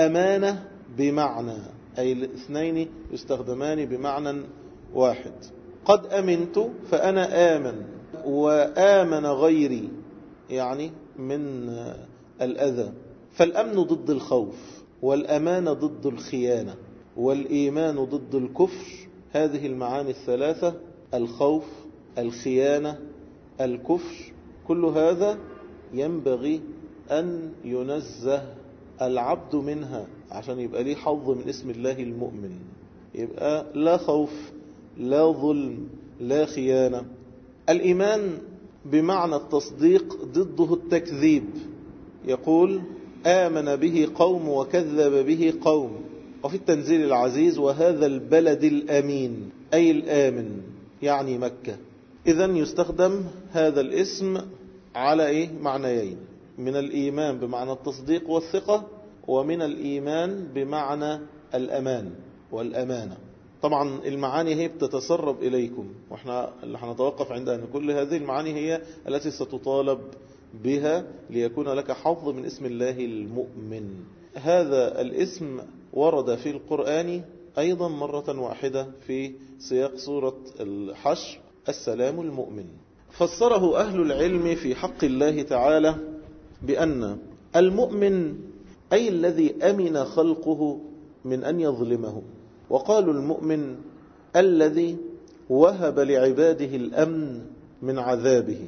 والأمانة بمعنى أي الاثنين يستخدمان بمعنى واحد قد أمنت فأنا آمن وآمن غيري يعني من الأذى فالأمن ضد الخوف والأمان ضد الخيانة والإيمان ضد الكفر هذه المعاني الثلاثة الخوف الخيانة الكفر كل هذا ينبغي أن ينزه العبد منها عشان يبقى ليه حظ من اسم الله المؤمن يبقى لا خوف لا ظلم لا خيانة الإيمان بمعنى التصديق ضده التكذيب يقول آمن به قوم وكذب به قوم وفي التنزيل العزيز وهذا البلد الأمين أي الآمن يعني مكة إذا يستخدم هذا الاسم على إيه معنيين من الإيمان بمعنى التصديق والثقة ومن الإيمان بمعنى الأمان والأمانة طبعا المعاني هي بتتسرب إليكم وإحنا اللي هنتوقف عند أن كل هذه المعاني هي التي ستطالب بها ليكون لك حظ من اسم الله المؤمن هذا الاسم ورد في القرآن أيضا مرة واحدة في سياق سورة الحشر السلام المؤمن فسره أهل العلم في حق الله تعالى بأن المؤمن أي الذي أمن خلقه من أن يظلمهم وقالوا المؤمن الذي وهب لعباده الأمن من عذابه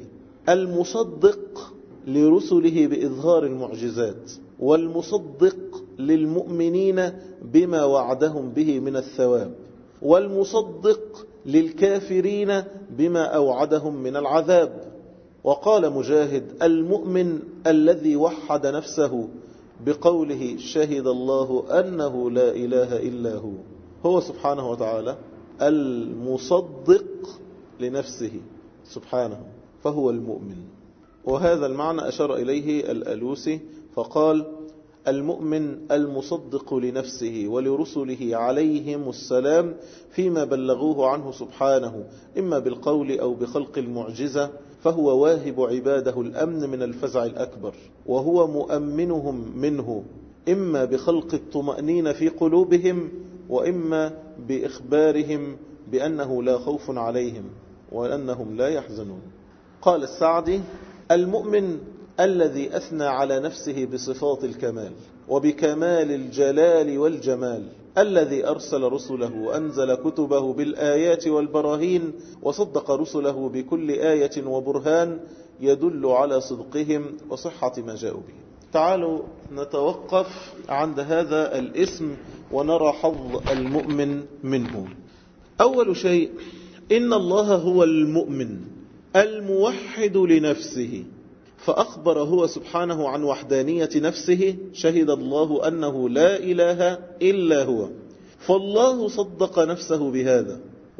المصدق لرسله بإظهار المعجزات والمصدق للمؤمنين بما وعدهم به من الثواب والمصدق للكافرين بما أوعدهم من العذاب وقال مجاهد المؤمن الذي وحد نفسه بقوله شهد الله أنه لا إله إلا هو هو سبحانه وتعالى المصدق لنفسه سبحانه فهو المؤمن وهذا المعنى أشار إليه الألوسي فقال المؤمن المصدق لنفسه ولرسله عليهم السلام فيما بلغوه عنه سبحانه إما بالقول أو بخلق المعجزة فهو واهب عباده الأمن من الفزع الأكبر وهو مؤمنهم منه إما بخلق الطمأنين في قلوبهم وإما بإخبارهم بأنه لا خوف عليهم وأنهم لا يحزنون قال السعدي المؤمن الذي أثنى على نفسه بصفات الكمال وبكمال الجلال والجمال الذي أرسل رسله وأنزل كتبه بالآيات والبراهين وصدق رسله بكل آية وبرهان يدل على صدقهم وصحة ما جاءوا به تعالوا نتوقف عند هذا الاسم ونرى حظ المؤمن منه أول شيء إن الله هو المؤمن الموحد لنفسه فأخبر هو سبحانه عن وحدانية نفسه شهد الله أنه لا إله إلا هو فالله صدق نفسه بهذا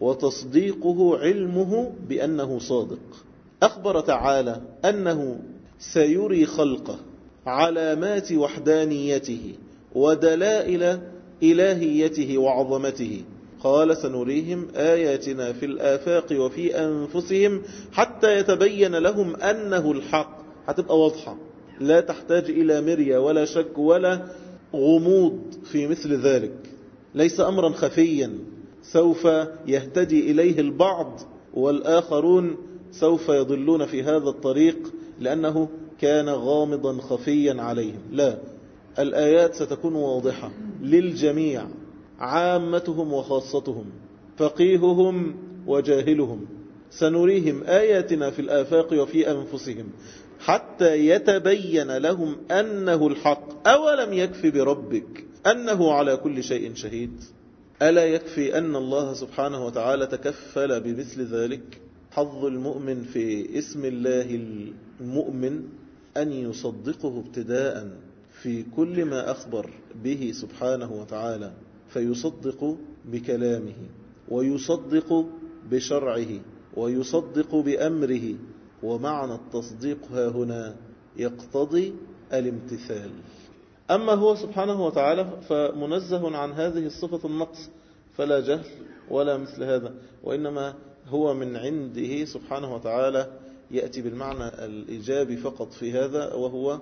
وتصديقه علمه بأنه صادق أخبر تعالى أنه سيري خلقه علامات وحدانيته ودلائل إلهيته وعظمته قال سنريهم آياتنا في الآفاق وفي أنفسهم حتى يتبين لهم أنه الحق هتبقى واضحة لا تحتاج إلى مرية ولا شك ولا غموض في مثل ذلك ليس أمرا خفيا سوف يهتدي إليه البعض والآخرون سوف يضلون في هذا الطريق لأنه كان غامضا خفيا عليهم لا الآيات ستكون واضحة للجميع عامتهم وخاصتهم فقيههم وجاهلهم سنريهم آياتنا في الآفاق وفي أنفسهم حتى يتبين لهم أنه الحق أولم يكفي بربك أنه على كل شيء شهيد ألا يكفي أن الله سبحانه وتعالى تكفل بمثل ذلك حظ المؤمن في اسم الله المؤمن أن يصدقه ابتداء في كل ما أخبر به سبحانه وتعالى فيصدق بكلامه ويصدق بشرعه ويصدق بأمره ومعنى التصديق ها هنا يقتضي الامتثال أما هو سبحانه وتعالى فمنزه عن هذه الصفة النقص فلا جهل ولا مثل هذا وإنما هو من عنده سبحانه وتعالى يأتي بالمعنى الإيجابي فقط في هذا وهو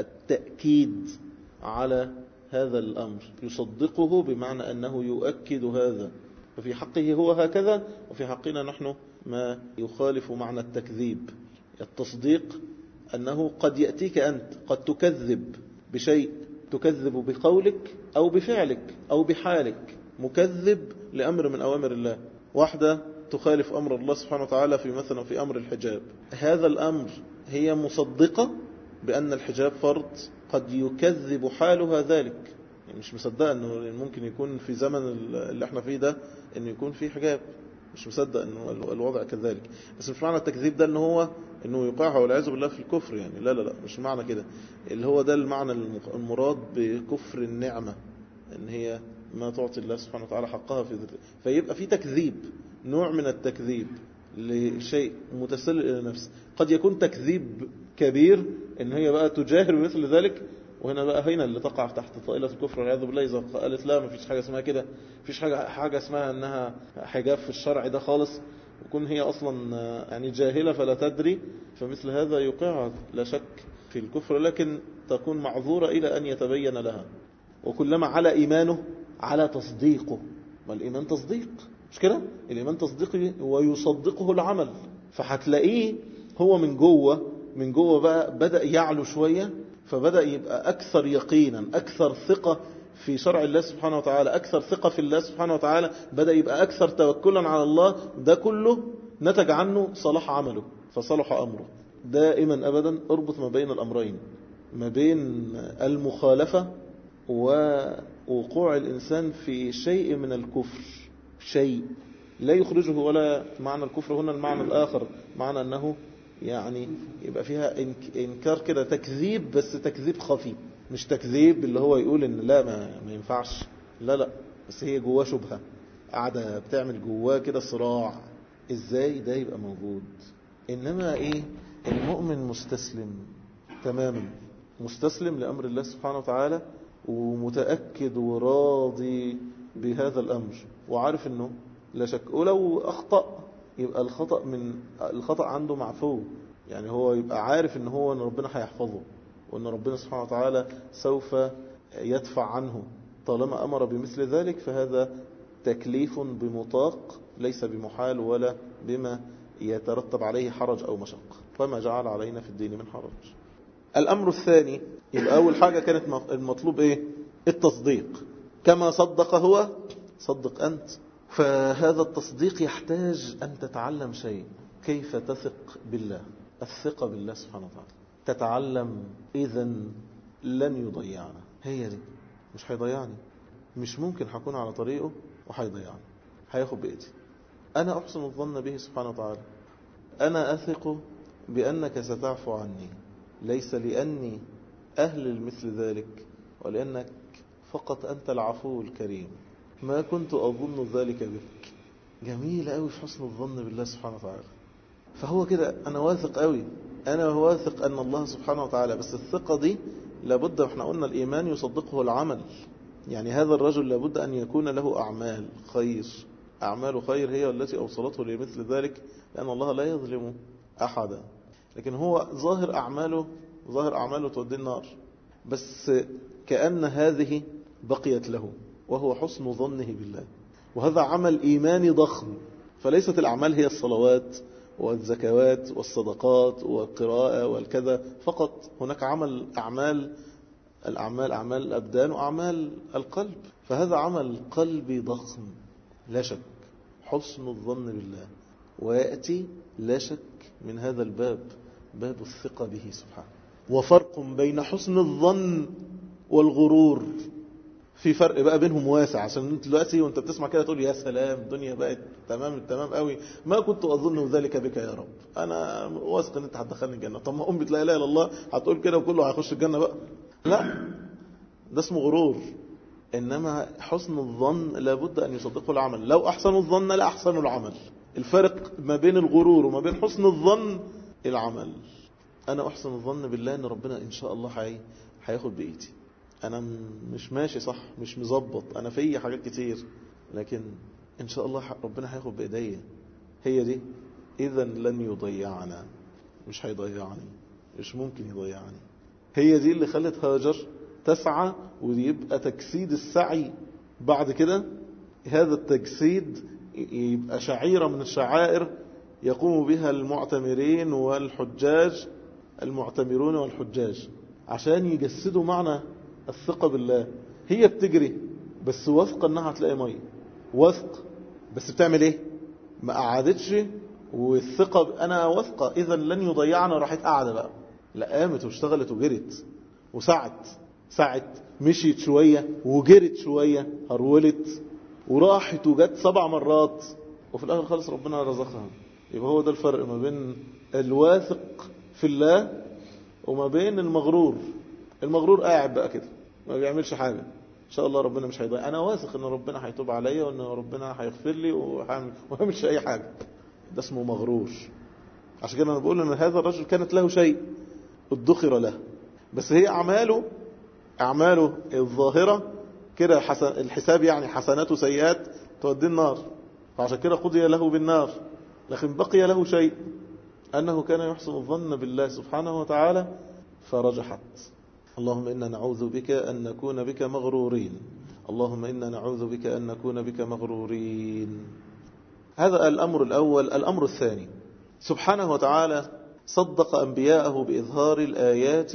التأكيد على هذا الأمر يصدقه بمعنى أنه يؤكد هذا ففي حقه هو هكذا وفي حقنا نحن ما يخالف معنى التكذيب التصديق أنه قد يأتيك أنت قد تكذب بشيء تكذب بقولك أو بفعلك أو بحالك مكذب لأمر من أوامر الله واحدة تخالف أمر الله سبحانه وتعالى في مثلا في أمر الحجاب هذا الأمر هي مصدقة بأن الحجاب فرض قد يكذب حالها ذلك يعني مش مصدقة أنه ممكن يكون في زمن اللي احنا فيه ده أنه يكون في حجاب مش مصدق أنه الوضع كذلك بس مش معنى التكذيب ده أنه هو أنه يوقعها والعياذ بالله في الكفر يعني لا لا لا مش معنى كده اللي هو ده المعنى المراد بكفر النعمة أن هي ما تعطي الله سبحانه وتعالى حقها في ذلك فيبقى في تكذيب نوع من التكذيب لشيء متسلل إلى نفسه قد يكون تكذيب كبير ان هي بقى تجاهر بمثل ذلك وهنا بقى هنا اللي تقع تحت طائلة الكفر والعياذ بالله إذا قالت لا ما فيش حاجة اسمها كده فيش حاجة, حاجة اسمها أنها حجاب في الشرع ده خالص وكون هي أصلا يعني جاهلة فلا تدري فمثل هذا يوقعها لا شك في الكفر لكن تكون معذورة إلى أن يتبين لها وكلما على إيمانه على تصديقه والإيمان تصديق مش كده الإيمان تصديقي ويصدقه العمل فهتلاقيه هو من جوه من جوه بقى بدأ يعلو شوية فبدأ يبقى أكثر يقينا أكثر ثقة في شرع الله سبحانه وتعالى أكثر ثقة في الله سبحانه وتعالى بدأ يبقى أكثر توكلا على الله ده كله نتج عنه صلاح عمله فصلح أمره دائما أبدا اربط ما بين الأمرين ما بين المخالفة ووقوع الإنسان في شيء من الكفر شيء لا يخرجه ولا معنى الكفر هنا المعنى الآخر معنى أنه يعني يبقى فيها إنكار كده تكذيب بس تكذيب خفي مش تكذيب اللي هو يقول إن لا ما, ما ينفعش لا لا بس هي جواه شبهة قاعدة بتعمل جواه كده صراع إزاي ده يبقى موجود إنما إيه المؤمن مستسلم تماما مستسلم لأمر الله سبحانه وتعالى ومتأكد وراضي بهذا الأمر وعارف أنه لا شك ولو أخطأ يبقى الخطأ من الخطأ عنده معفو يعني هو يبقى عارف ان هو ان ربنا هيحفظه وان ربنا سبحانه وتعالى سوف يدفع عنه طالما أمر بمثل ذلك فهذا تكليف بمطاق ليس بمحال ولا بما يترتب عليه حرج أو مشقة فما جعل علينا في الدين من حرج الأمر الثاني يبقى أول حاجة كانت المطلوب إيه التصديق كما صدق هو صدق أنت فهذا التصديق يحتاج أن تتعلم شيء كيف تثق بالله الثقة بالله سبحانه وتعالى تتعلم إذا لن يضيعنا هي دي مش هيضيعني مش ممكن هكون على طريقه وهيضيعني هياخد بإيدي أنا أحسن الظن به سبحانه وتعالى أنا أثق بأنك ستعفو عني ليس لأني أهل لمثل ذلك ولأنك فقط أنت العفو الكريم ما كنت أظن ذلك بك جميل قوي في حسن الظن بالله سبحانه وتعالى فهو كده أنا واثق قوي أنا واثق أن الله سبحانه وتعالى بس الثقة دي لابد احنا قلنا الإيمان يصدقه العمل يعني هذا الرجل لابد أن يكون له أعمال خير أعمال خير هي التي أوصلته لمثل ذلك لأن الله لا يظلم أحدا لكن هو ظاهر أعماله ظاهر أعماله تودي النار بس كأن هذه بقيت له وهو حسن ظنه بالله وهذا عمل إيماني ضخم فليست الأعمال هي الصلوات والزكوات والصدقات والقراءة والكذا فقط هناك عمل أعمال الأعمال أعمال الأبدان وأعمال القلب فهذا عمل قلبي ضخم لا شك حسن الظن بالله ويأتي لا شك من هذا الباب باب الثقة به سبحانه وفرق بين حسن الظن والغرور في فرق بقى بينهم واسع عشان انت دلوقتي وانت بتسمع كده تقول يا سلام الدنيا بقت تمام تمام قوي ما كنت اظن ذلك بك يا رب انا واثق ان انت هتدخلني الجنه طب ما ام لا اله الا الله هتقول كده وكله هيخش الجنه بقى لا ده اسمه غرور انما حسن الظن لابد ان يصدقه العمل لو احسنوا الظن لا احسنوا العمل الفرق ما بين الغرور وما بين حسن الظن العمل انا احسن الظن بالله ان ربنا ان شاء الله هياخد بايدي انا مش ماشي صح مش مظبط انا في حاجات كتير لكن ان شاء الله ربنا هياخد بايديا هي دي اذا لن يضيعنا مش هيضيعني مش ممكن يضيعني هي دي اللي خلت هاجر تسعى ويبقى تجسيد السعي بعد كده هذا التجسيد يبقى شعيرة من الشعائر يقوم بها المعتمرين والحجاج المعتمرون والحجاج عشان يجسدوا معنى الثقة بالله هي بتجري بس واثقة انها هتلاقي مية واثق بس بتعمل ايه ما قعدتش والثقة انا واثقة اذا لن يضيعنا راحت قاعدة بقى لا قامت واشتغلت وجرت وسعت سعت مشيت شوية وجرت شوية هرولت وراحت وجت سبع مرات وفي الاخر خالص ربنا رزقها يبقى هو ده الفرق ما بين الواثق في الله وما بين المغرور المغرور قاعد بقى كده ما بيعملش حاجة ان شاء الله ربنا مش هيضيع انا واثق ان ربنا هيتوب عليا وان ربنا هيغفر لي وما يعملش اي حاجة ده اسمه مغرور عشان كده انا بقول ان هذا الرجل كانت له شيء ادخر له بس هي اعماله اعماله الظاهرة كده حسن الحساب يعني حسنات وسيئات تودي النار فعشان كده قضي له بالنار لكن بقي له شيء أنه كان يحسن الظن بالله سبحانه وتعالى فرجحت اللهم إنا نعوذ بك أن نكون بك مغرورين اللهم إنا نعوذ بك أن نكون بك مغرورين هذا الأمر الأول الأمر الثاني سبحانه وتعالى صدق أنبياءه بإظهار الآيات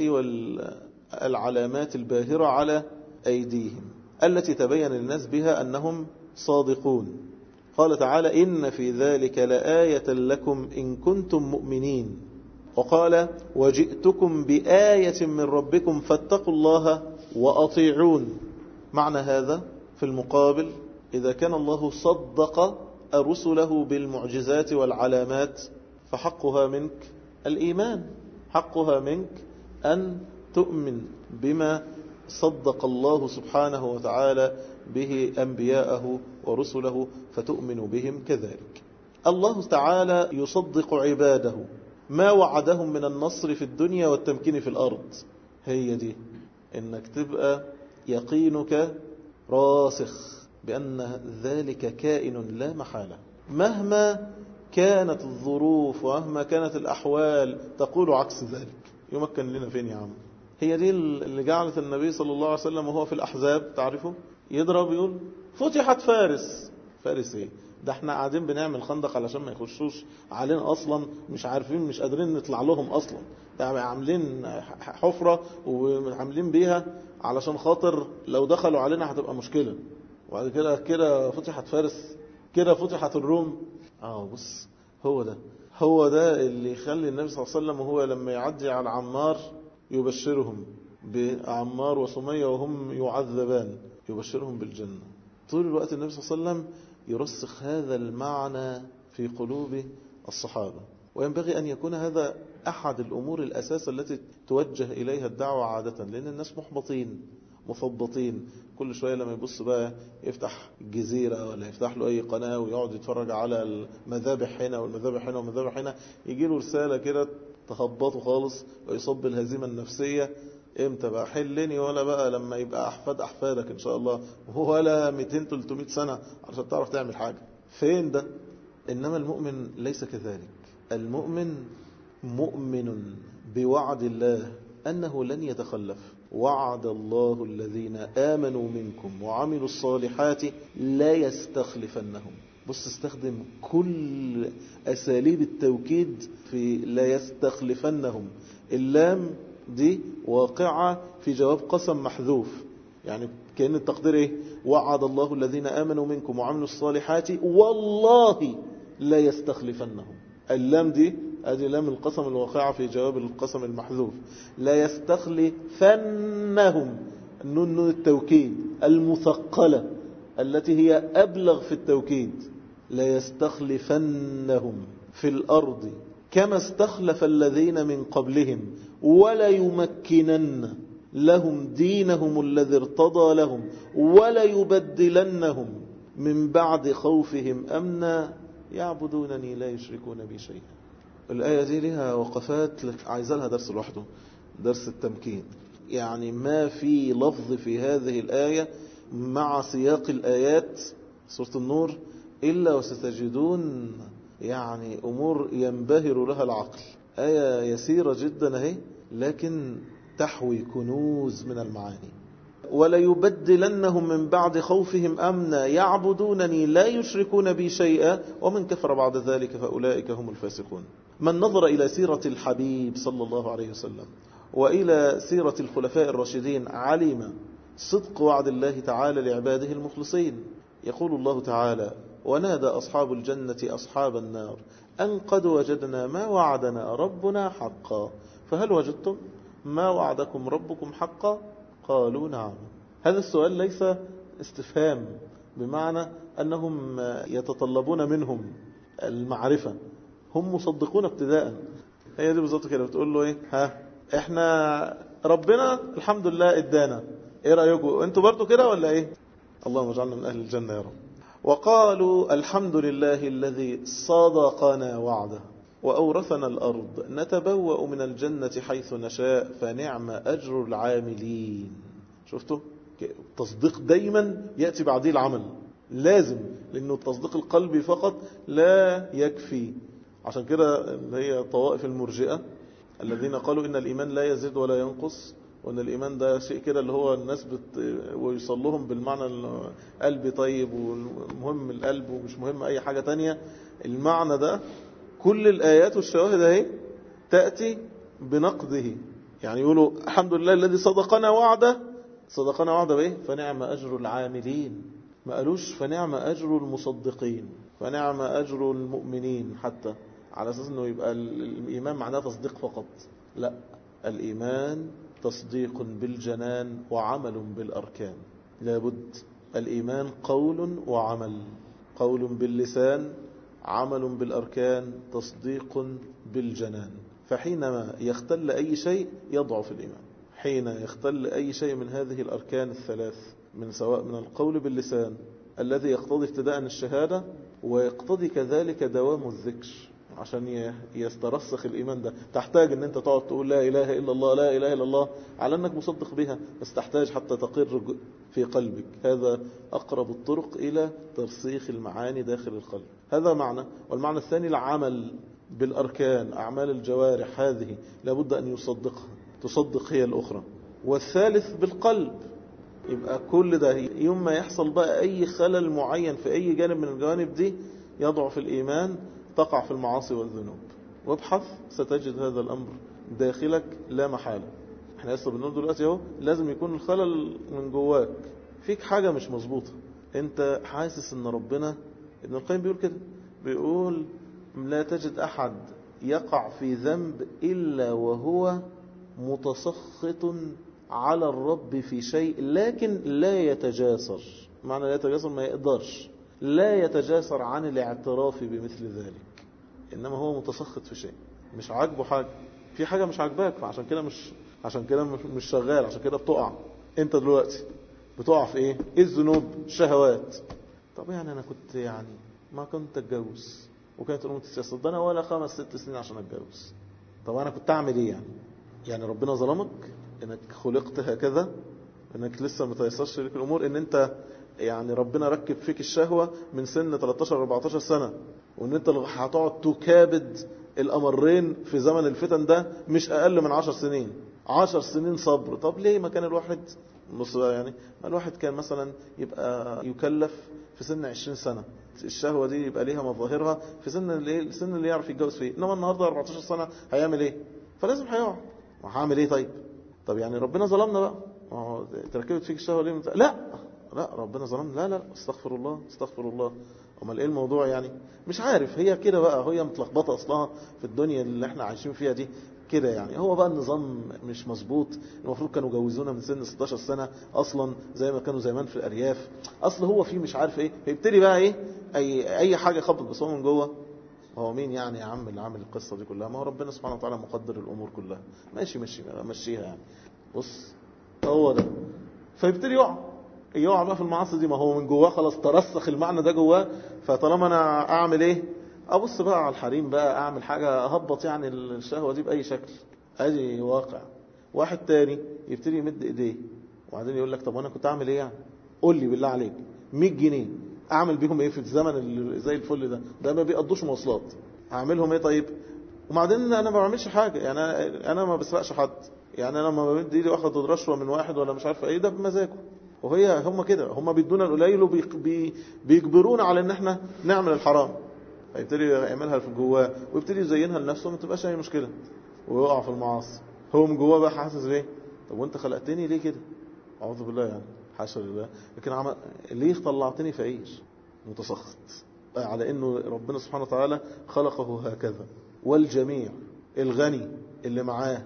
والعلامات الباهرة على أيديهم التي تبين للناس بها أنهم صادقون قال تعالى إن في ذلك لآية لكم إن كنتم مؤمنين وقال وجئتكم بآية من ربكم فاتقوا الله وأطيعون معنى هذا في المقابل إذا كان الله صدق رسله بالمعجزات والعلامات فحقها منك الإيمان حقها منك أن تؤمن بما صدق الله سبحانه وتعالى به أنبياءه ورسله فتؤمن بهم كذلك الله تعالى يصدق عباده ما وعدهم من النصر في الدنيا والتمكين في الأرض هي دي إنك تبقى يقينك راسخ بأن ذلك كائن لا محالة مهما كانت الظروف ومهما كانت الأحوال تقول عكس ذلك يمكن لنا فين يا عم هي دي اللي جعلت النبي صلى الله عليه وسلم وهو في الأحزاب تعرفه يضرب يقول فتحت فارس فارس ايه ده احنا قاعدين بنعمل خندق علشان ما يخشوش علينا اصلا مش عارفين مش قادرين نطلع لهم اصلا يعني عاملين حفرة وعاملين بيها علشان خاطر لو دخلوا علينا هتبقى مشكلة وبعد كده كده فتحت فارس كده فتحت الروم اه بص هو ده هو ده اللي يخلي النبي صلى الله عليه وسلم وهو لما يعدي على عمار يبشرهم بعمار وسمية وهم يعذبان يبشرهم بالجنة طول الوقت النبي صلى الله عليه وسلم يرسخ هذا المعنى في قلوب الصحابة وينبغي أن يكون هذا أحد الأمور الأساس التي توجه إليها الدعوة عادة لأن الناس محبطين مثبطين كل شوية لما يبص بقى يفتح جزيرة ولا يفتح له أي قناة ويقعد يتفرج على المذابح هنا والمذابح هنا والمذابح هنا يجي له رسالة كده تخبطه خالص ويصب الهزيمة النفسية امتى بقى حلني ولا بقى لما يبقى أحفاد أحفادك إن شاء الله ولا 200-300 سنة عشان تعرف تعمل حاجة فين ده إنما المؤمن ليس كذلك المؤمن مؤمن بوعد الله أنه لن يتخلف وعد الله الذين آمنوا منكم وعملوا الصالحات لا يستخلفنهم بص استخدم كل أساليب التوكيد في لا يستخلفنهم اللام دي واقعة في جواب قسم محذوف يعني كأن التقدير ايه وعد الله الذين آمنوا منكم وعملوا الصالحات والله لا يستخلفنهم اللام دي ادي لام القسم الواقعة في جواب القسم المحذوف لا يستخلفنهم نون التوكيد المثقلة التي هي أبلغ في التوكيد لا يستخلفنهم في الأرض كما استخلف الذين من قبلهم ولا يمكنن لهم دينهم الذي ارتضى لهم ولا يبدلنهم من بعد خوفهم أمنا يعبدونني لا يشركون بي شيئا الآية دي لها وقفات عايزة لها درس لوحده درس التمكين يعني ما في لفظ في هذه الآية مع سياق الآيات سورة النور إلا وستجدون يعني أمور ينبهر لها العقل آية يسيرة جدا اهي لكن تحوي كنوز من المعاني وليبدلنهم من بعد خوفهم أمنا يعبدونني لا يشركون بي شيئا ومن كفر بعد ذلك فأولئك هم الفاسقون من نظر إلى سيرة الحبيب صلى الله عليه وسلم وإلى سيرة الخلفاء الراشدين علم صدق وعد الله تعالى لعباده المخلصين يقول الله تعالى ونادى أصحاب الجنة أصحاب النار أن قد وجدنا ما وعدنا ربنا حقا فهل وجدتم ما وعدكم ربكم حقا قالوا نعم هذا السؤال ليس استفهام بمعنى أنهم يتطلبون منهم المعرفة هم مصدقون ابتداء هي دي بالظبط كده بتقول له ايه ها احنا ربنا الحمد لله ادانا ايه رايكم انتوا برضو كده ولا ايه اللهم اجعلنا من اهل الجنه يا رب وقالوا الحمد لله الذي صدقنا وعده وأورثنا الأرض نتبوأ من الجنة حيث نشاء فنعم أجر العاملين شفتوا التصديق دايما يأتي بعديه العمل لازم لأنه التصديق القلبي فقط لا يكفي عشان كده اللي هي طوائف المرجئة الذين قالوا إن الإيمان لا يزيد ولا ينقص وان الايمان ده شيء كده اللي هو الناس بت ويصلهم بالمعنى القلب طيب ومهم القلب ومش مهم اي حاجة تانية المعنى ده كل الايات والشواهد اهي تأتي بنقده يعني يقولوا الحمد لله الذي صدقنا وعده صدقنا وعده بايه فنعم اجر العاملين ما قالوش فنعم اجر المصدقين فنعم اجر المؤمنين حتى على اساس انه يبقى الايمان معناه تصديق فقط لا الايمان تصديق بالجنان وعمل بالأركان لابد الإيمان قول وعمل قول باللسان عمل بالأركان تصديق بالجنان فحينما يختل أي شيء يضعف الإيمان حين يختل أي شيء من هذه الأركان الثلاث من سواء من القول باللسان الذي يقتضي ابتداء الشهادة ويقتضي كذلك دوام الذكر عشان يسترسخ الإيمان ده تحتاج ان انت تقعد تقول لا إله إلا الله لا إله إلا الله على أنك مصدق بها بس تحتاج حتى تقر في قلبك هذا أقرب الطرق إلى ترسيخ المعاني داخل القلب هذا معنى والمعنى الثاني العمل بالأركان أعمال الجوارح هذه لابد أن يصدقها تصدق هي الأخرى والثالث بالقلب يبقى كل ده يوم ما يحصل بقى أي خلل معين في أي جانب من الجوانب دي يضعف الإيمان تقع في المعاصي والذنوب وابحث ستجد هذا الأمر داخلك لا محالة احنا لسه بنقول دلوقتي اهو لازم يكون الخلل من جواك فيك حاجة مش مظبوطة انت حاسس ان ربنا ابن القيم بيقول كده بيقول لا تجد أحد يقع في ذنب إلا وهو متسخط على الرب في شيء لكن لا يتجاسر معنى لا يتجاسر ما يقدرش لا يتجاسر عن الاعتراف بمثل ذلك إنما هو متسخط في شيء مش عاجبه حاجة في حاجة مش عاجباك فعشان كده مش عشان كده مش شغال عشان كده بتقع انت دلوقتي بتقع في ايه ايه الذنوب الشهوات طب يعني انا كنت يعني ما كنت اتجوز وكانت الامور تتصدقنا ولا خمس ست سنين عشان اتجوز طب انا كنت اعمل ايه يعني يعني ربنا ظلمك انك خلقت هكذا انك لسه ما تيسرش لك الامور ان انت يعني ربنا ركب فيك الشهوة من سن 13 14 سنة وان انت هتقعد تكابد الامرين في زمن الفتن ده مش اقل من 10 سنين 10 سنين صبر طب ليه ما كان الواحد بص يعني ما الواحد كان مثلا يبقى يكلف في سن 20 سنة الشهوة دي يبقى ليها مظاهرها في سن اللي السن اللي يعرف يتجوز فيه انما النهاردة 14 سنة هيعمل ايه فلازم هيقعد وهعمل ايه طيب طب يعني ربنا ظلمنا بقى ما هو تركبت فيك الشهوة ليه مت... لا لا ربنا ظلمنا لا لا استغفر الله استغفر الله امال ايه الموضوع يعني مش عارف هي كده بقى هي متلخبطه اصلها في الدنيا اللي احنا عايشين فيها دي كده يعني هو بقى النظام مش مظبوط المفروض كانوا جوزونا من سن 16 سنة اصلا زي ما كانوا زمان في الارياف اصل هو في مش عارف ايه فيبتدي بقى ايه اي اي حاجه خبط بس هو من جوه هو مين يعني يا عم اللي عامل القصه دي كلها ما هو ربنا سبحانه وتعالى مقدر الامور كلها ماشي ماشي مشيها يعني بص هو ده فيبتدي يقع يقع بقى في المعاصي دي ما هو من جواه خلاص ترسخ المعنى ده جواه فطالما انا اعمل ايه ابص بقى على الحريم بقى اعمل حاجة اهبط يعني الشهوة دي باي شكل ادي واقع واحد تاني يبتدي يمد ايديه وبعدين يقول لك طب وانا كنت اعمل ايه يعني قول لي بالله عليك 100 جنيه اعمل بيهم ايه في الزمن اللي زي الفل ده ده ما بيقضوش مواصلات اعملهم ايه طيب وبعدين انا ما بعملش حاجه يعني انا أنا ما بسرقش حد يعني انا لما بمد ايدي واخد رشوه من واحد ولا مش عارف ايه ده بمزاجه وهي هم كده هم بيدونا القليل وبيجبرونا على ان احنا نعمل الحرام هيبتدي يعملها في جواه ويبتدي يزينها لنفسه ما تبقاش اي مشكله ويقع في المعاصي هو من جواه بقى حاسس بايه طب وانت خلقتني ليه كده اعوذ بالله يعني حاشا لله لكن عم... ليه طلعتني فقير متسخط على انه ربنا سبحانه وتعالى خلقه هكذا والجميع الغني اللي معاه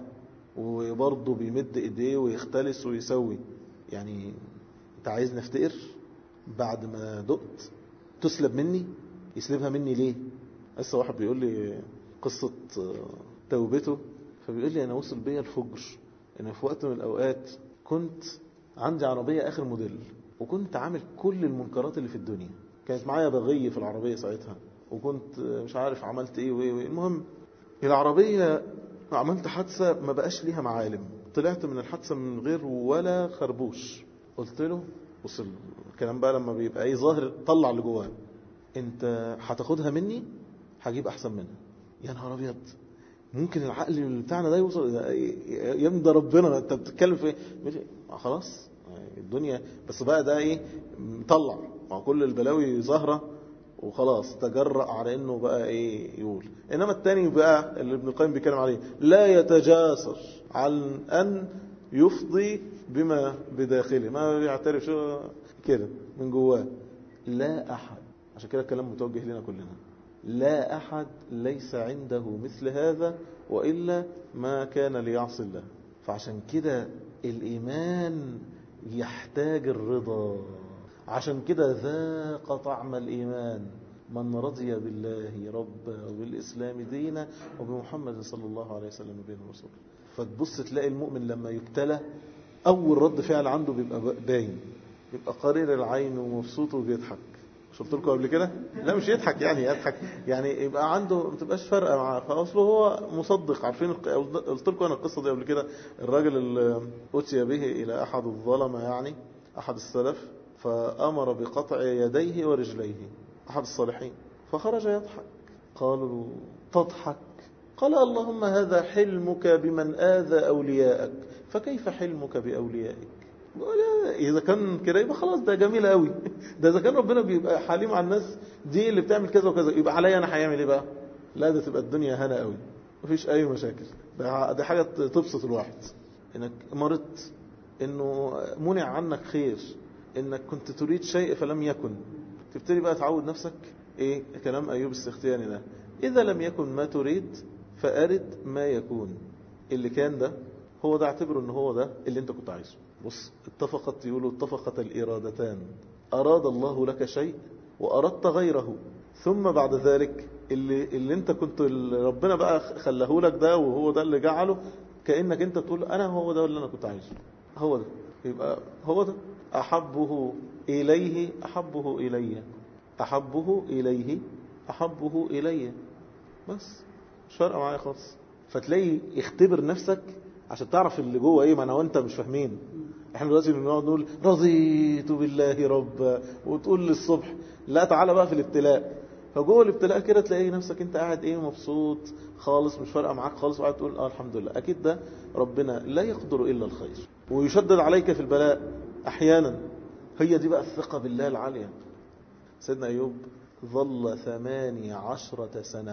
وبرضه بيمد ايديه ويختلس ويسوي يعني انت عايز نفتقر بعد ما دقت تسلب مني يسلبها مني ليه لسه واحد بيقول لي قصة توبته فبيقول لي انا وصل بيا الفجر ان في وقت من الاوقات كنت عندي عربية اخر موديل وكنت عامل كل المنكرات اللي في الدنيا كانت معايا بغي في العربية ساعتها وكنت مش عارف عملت ايه وايه المهم العربية عملت حادثة ما بقاش ليها معالم طلعت من الحادثة من غير ولا خربوش قلت له بص الكلام بقى لما بيبقى ايه ظاهر طلع اللي جواه انت هتاخدها مني هجيب احسن منها يا نهار ابيض ممكن العقل بتاعنا ده يوصل يا ابني ده ربنا انت بتتكلم في ايه خلاص الدنيا بس بقى ده ايه مطلع مع كل البلاوي ظاهره وخلاص تجرأ على انه بقى ايه يقول انما التاني بقى اللي ابن القيم بيتكلم عليه لا يتجاسر عن ان يفضي بما بداخله ما بيعترف شو كده من جواه لا احد عشان كده الكلام متوجه لنا كلنا لا احد ليس عنده مثل هذا والا ما كان ليعصي الله فعشان كده الايمان يحتاج الرضا عشان كده ذاق طعم الإيمان من رضي بالله ربا وبالإسلام دينا وبمحمد صلى الله عليه وسلم بين الرسول فتبص تلاقي المؤمن لما يبتلى أول رد فعل عنده بيبقى باين بيبقى قرير العين ومبسوط وبيضحك مش قلت لكم قبل كده لا مش يضحك يعني يضحك يعني يبقى عنده ما تبقاش فارقه معاه فاصله هو مصدق عارفين قلت لكم انا القصه دي قبل كده الراجل اللي اتي به الى احد الظلمه يعني احد السلف فأمر بقطع يديه ورجليه أحد الصالحين فخرج يضحك قالوا تضحك قال اللهم هذا حلمك بمن آذى أولياءك فكيف حلمك بأوليائك إذا كان كده يبقى خلاص ده جميل قوي ده إذا كان ربنا بيبقى حليم على الناس دي اللي بتعمل كذا وكذا يبقى عليا أنا هيعمل إيه بقى لا ده تبقى الدنيا هنا قوي مفيش أي مشاكل ده حاجة تبسط الواحد إنك مرضت إنه منع عنك خير انك كنت تريد شيء فلم يكن تبتدي بقى تعود نفسك ايه كلام ايوب السختياني ده اذا لم يكن ما تريد فارد ما يكون اللي كان ده هو ده اعتبره ان هو ده اللي انت كنت عايزه بص اتفقت يقولوا اتفقت الارادتان اراد الله لك شيء واردت غيره ثم بعد ذلك اللي, اللي انت كنت ربنا بقى خلاه لك ده وهو ده اللي جعله كأنك انت تقول انا هو ده اللي انا كنت عايزه هو ده يبقى هو ده أحبه إليه أحبه إلي أحبه إليه أحبه إلي بس مش فارقة معايا خالص فتلاقي اختبر نفسك عشان تعرف اللي جوه ايه ما انا وانت مش فاهمين احنا دلوقتي بنقعد نقول رضيت بالله رب وتقول للصبح لا تعالى بقى في الابتلاء فجوه الابتلاء كده تلاقي نفسك انت قاعد ايه مبسوط خالص مش فارقه معاك خالص وقاعد تقول اه الحمد لله اكيد ده ربنا لا يقدر الا الخير ويشدد عليك في البلاء احيانا هي دي بقى الثقه بالله العاليه سيدنا ايوب ظل ثماني عشرة سنة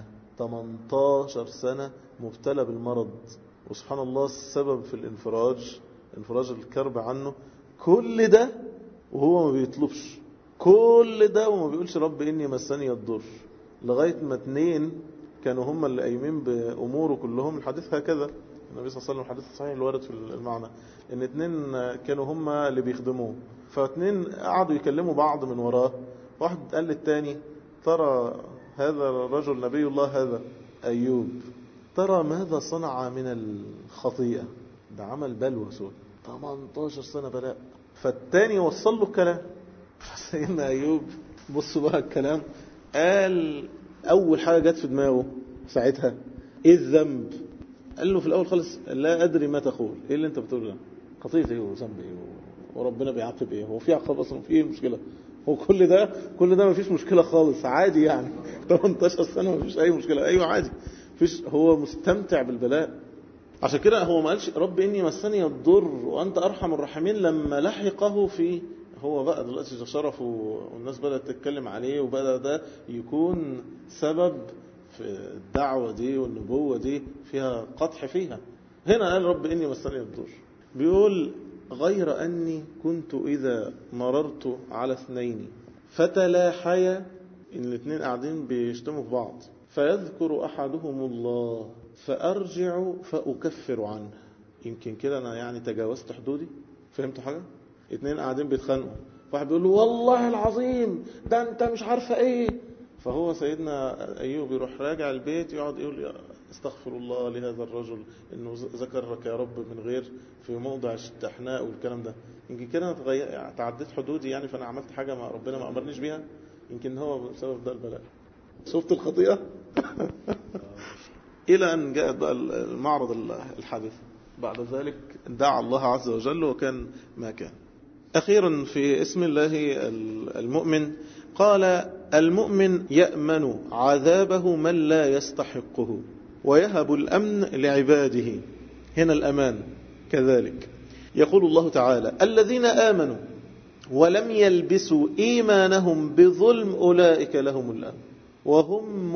18 سنة مبتلى بالمرض وسبحان الله السبب في الانفراج انفراج الكرب عنه كل ده وهو ما بيطلبش كل ده وما بيقولش رب إني مسني الضر لغاية ما اتنين كانوا هم اللي قايمين بأموره كلهم الحديث هكذا النبي صلى الله عليه وسلم الحديث الصحيح الوارد في المعنى ان اتنين كانوا هم اللي بيخدموه فاتنين قعدوا يكلموا بعض من وراه واحد قال للتاني ترى هذا الرجل نبي الله هذا أيوب ترى ماذا صنع من الخطيئة ده عمل بلوى سود 18 سنة بلاء فالتاني وصل له الكلام سيدنا أيوب بصوا بقى الكلام قال أول حاجة جت في دماغه ساعتها إيه الذنب قال له في الأول خالص لا أدري ما تقول إيه اللي أنت بتقول ده خطيئة إيه وذنب إيه وربنا بيعاقب إيه هو في عقاب أصلا في إيه المشكلة هو كل ده كل ده ما فيش مشكلة خالص عادي يعني 18 سنة ما فيش أي مشكلة أيوة عادي فيش هو مستمتع بالبلاء عشان كده هو ما قالش رب إني مسني الضر وأنت أرحم الراحمين لما لحقه في هو بقى دلوقتي ده شرفه والناس بدأت تتكلم عليه وبدأ ده يكون سبب في الدعوة دي والنبوة دي فيها قطح فيها هنا قال رب إني مسني الضر بيقول غير أني كنت إذا مررت على اثنين فتلاحيا إن الاثنين قاعدين بيشتموا في بعض فيذكر أحدهم الله فأرجع فأكفر عنه يمكن كده أنا يعني تجاوزت حدودي فهمتوا حاجة؟ اتنين قاعدين بيتخانقوا واحد بيقول له والله العظيم ده انت مش عارفه ايه فهو سيدنا ايوب يروح راجع البيت يقعد يقول يا استغفر الله لهذا الرجل انه ذكرك يا رب من غير في موضع التحناء والكلام ده يمكن كده انا تغير تعديت حدودي يعني فانا عملت حاجه ما ربنا ما امرنيش بيها يمكن هو بسبب ده البلاء شفت الخطيئه الى ان جاء بقى المعرض الحادث بعد ذلك دعا الله عز وجل وكان ما كان أخيرا في اسم الله المؤمن قال المؤمن يأمن عذابه من لا يستحقه ويهب الأمن لعباده هنا الأمان كذلك يقول الله تعالى الذين آمنوا ولم يلبسوا إيمانهم بظلم أولئك لهم الأمن وهم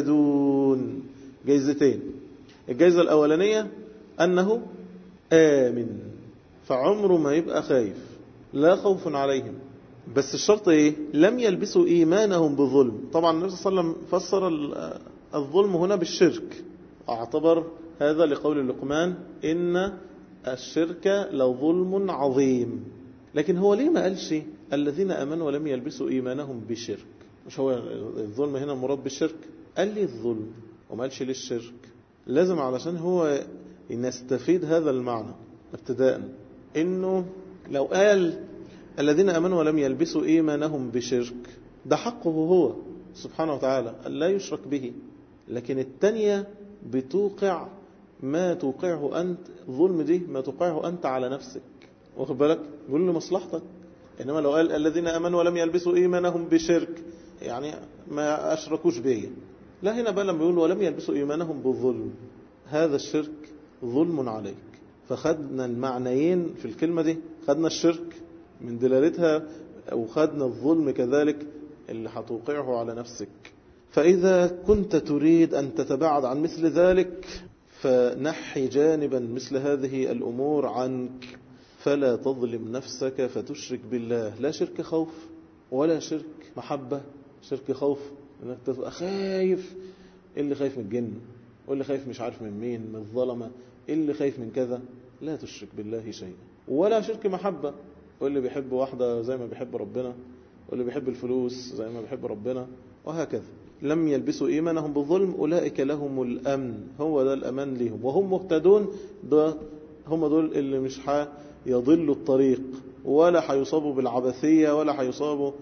مهتدون جيزتين الجيزة الأولانية أنه آمن فعمره ما يبقى خايف لا خوف عليهم بس الشرط ايه لم يلبسوا ايمانهم بظلم طبعا النبي صلى الله عليه وسلم فسر الظلم هنا بالشرك اعتبر هذا لقول لقمان ان الشرك لظلم عظيم لكن هو ليه ما قالش الذين امنوا ولم يلبسوا ايمانهم بشرك مش هو الظلم هنا مراد بالشرك قال لي الظلم وما قالش ليه الشرك لازم علشان هو نستفيد هذا المعنى ابتداء انه لو قال الذين امنوا ولم يلبسوا ايمانهم بشرك ده حقه هو سبحانه وتعالى لا يشرك به لكن التانية بتوقع ما توقعه أنت ظلم دي ما توقعه أنت على نفسك واخد بالك بيقول لمصلحتك إنما لو قال الذين أمنوا ولم يلبسوا إيمانهم بشرك يعني ما أشركوش بي لا هنا بقى لما بيقول ولم يلبسوا إيمانهم بالظلم هذا الشرك ظلم عليك فخدنا المعنيين في الكلمة دي خدنا الشرك من دلالتها وخدنا الظلم كذلك اللي هتوقعه على نفسك فإذا كنت تريد أن تتباعد عن مثل ذلك فنحي جانبا مثل هذه الأمور عنك فلا تظلم نفسك فتشرك بالله لا شرك خوف ولا شرك محبة شرك خوف انك تبقى خايف اللي خايف من الجن واللي خايف مش عارف من مين من الظلمة اللي خايف من كذا لا تشرك بالله شيئا ولا شرك محبة واللي بيحب واحدة زي ما بيحب ربنا واللي بيحب الفلوس زي ما بيحب ربنا وهكذا لم يلبسوا إيمانهم بالظلم أولئك لهم الأمن هو ده الأمان لهم وهم مهتدون ده هم دول اللي مش هيضلوا الطريق ولا هيصابوا بالعبثية ولا هيصابوا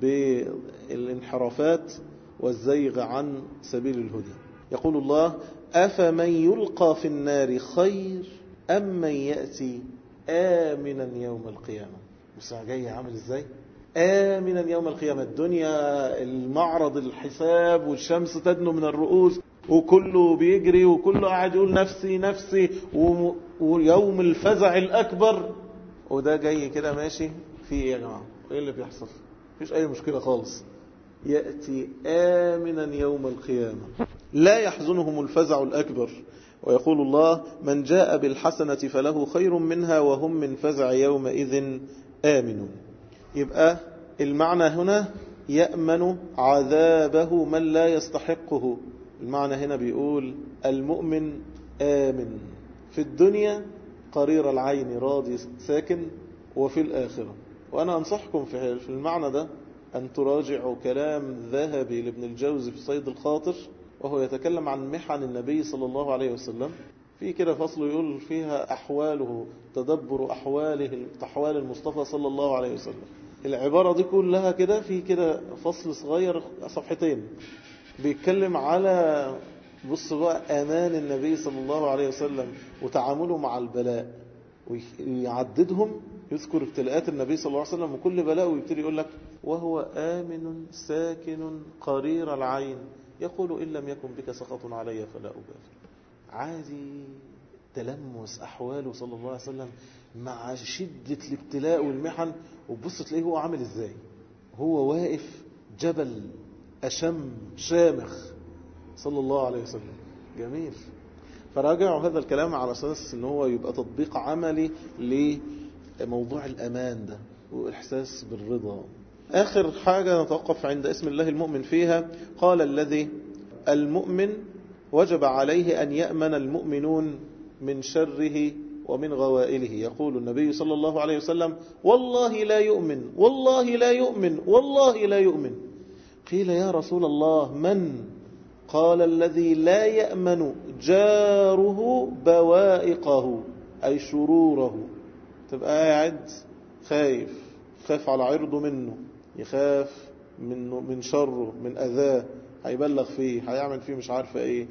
بالانحرافات والزيغ عن سبيل الهدى يقول الله أفمن يلقى في النار خير أم من يأتي آمنا يوم القيامة بص جاي عامل ازاي آمنا يوم القيامة الدنيا المعرض الحساب والشمس تدنو من الرؤوس وكله بيجري وكله قاعد يقول نفسي نفسي ويوم الفزع الأكبر وده جاي كده ماشي في ايه يا جماعة ايه اللي بيحصل مفيش اي مشكلة خالص يأتي آمنا يوم القيامة لا يحزنهم الفزع الأكبر ويقول الله من جاء بالحسنة فله خير منها وهم من فزع يومئذ آمنون يبقى المعنى هنا يأمن عذابه من لا يستحقه المعنى هنا بيقول المؤمن آمن في الدنيا قرير العين راضي ساكن وفي الآخرة وأنا أنصحكم في المعنى ده أن تراجعوا كلام ذهبي لابن الجوزي في صيد الخاطر وهو يتكلم عن محن النبي صلى الله عليه وسلم في كده فصل يقول فيها أحواله تدبر أحواله أحوال المصطفى صلى الله عليه وسلم العبارة دي كلها كده في كده فصل صغير صفحتين بيتكلم على بص بقى أمان النبي صلى الله عليه وسلم وتعامله مع البلاء ويعددهم يذكر ابتلاءات النبي صلى الله عليه وسلم وكل بلاء ويبتدي يقول لك وهو آمن ساكن قرير العين يقول إن لم يكن بك سخط علي فلا أبالي عادي تلمس أحواله صلى الله عليه وسلم مع شدة الابتلاء والمحن وبص تلاقيه هو عامل ازاي هو واقف جبل أشم شامخ صلى الله عليه وسلم جميل فراجعوا هذا الكلام على أساس أنه هو يبقى تطبيق عملي لموضوع الأمان ده وإحساس بالرضا آخر حاجة نتوقف عند اسم الله المؤمن فيها قال الذي المؤمن وجب عليه أن يأمن المؤمنون من شره ومن غوائله يقول النبي صلى الله عليه وسلم والله لا يؤمن والله لا يؤمن والله لا يؤمن قيل يا رسول الله من قال الذي لا يأمن جاره بوائقه أي شروره تبقى قاعد خايف خاف على عرضه منه يخاف من من شره من أذاه هيبلغ فيه هيعمل فيه مش عارفه ايه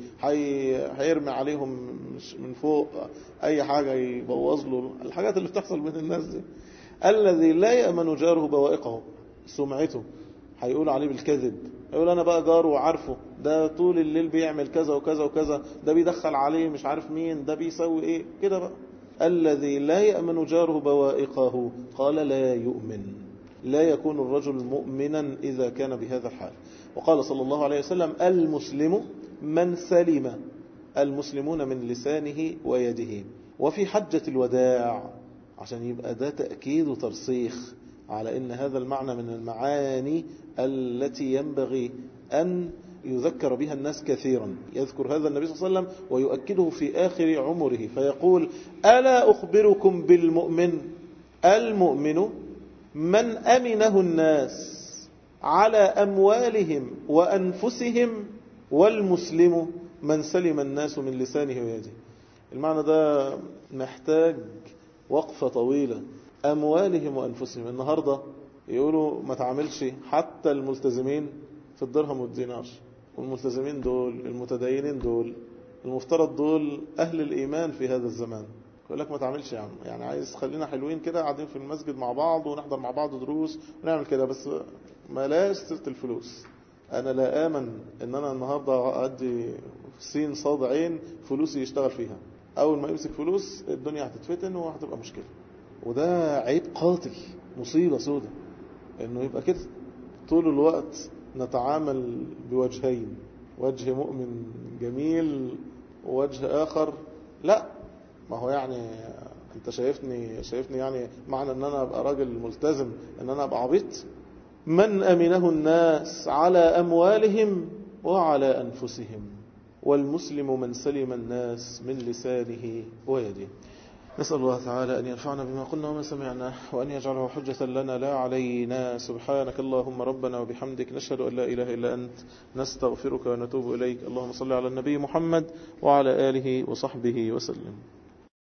هيرمي عليهم من فوق اي حاجة يبوظ له الحاجات اللي بتحصل بين الناس دي الذي لا يأمن جاره بوائقه سمعته هيقول عليه بالكذب يقول انا بقى جاره وعارفه ده طول الليل بيعمل كذا وكذا وكذا ده بيدخل عليه مش عارف مين ده بيسوي ايه كده بقى الذي لا يأمن جاره بوائقه قال لا يؤمن لا يكون الرجل مؤمنا إذا كان بهذا الحال وقال صلى الله عليه وسلم المسلم من سلم المسلمون من لسانه ويده وفي حجة الوداع عشان يبقى ده تأكيد وترسيخ على ان هذا المعنى من المعاني التي ينبغي أن يذكر بها الناس كثيرا يذكر هذا النبي صلى الله عليه وسلم ويؤكده في آخر عمره فيقول ألا أخبركم بالمؤمن المؤمن من أمنه الناس على أموالهم وأنفسهم والمسلم من سلم الناس من لسانه ويده المعنى ده محتاج وقفة طويلة أموالهم وأنفسهم النهاردة يقولوا ما تعملش حتى الملتزمين في الدرهم والدينار والملتزمين دول المتدينين دول المفترض دول أهل الإيمان في هذا الزمان يقول لك ما تعملش يا عم يعني عايز خلينا حلوين كده قاعدين في المسجد مع بعض ونحضر مع بعض دروس ونعمل كده بس ما لاش سيره الفلوس انا لا امن ان انا النهارده ادي سين صاد عين فلوسي يشتغل فيها اول ما يمسك فلوس الدنيا هتتفتن وهتبقى مشكله وده عيب قاتل مصيبه سودة انه يبقى كده طول الوقت نتعامل بوجهين وجه مؤمن جميل ووجه اخر لا ما هو يعني انت شايفني شايفني يعني معنى ان انا ابقى راجل ملتزم ان انا ابقى عبيط من امنه الناس على اموالهم وعلى انفسهم والمسلم من سلم الناس من لسانه ويده نسأل الله تعالى أن ينفعنا بما قلنا وما سمعنا وأن يجعله حجة لنا لا علينا سبحانك اللهم ربنا وبحمدك نشهد أن لا إله إلا أنت نستغفرك ونتوب إليك اللهم صل على النبي محمد وعلى آله وصحبه وسلم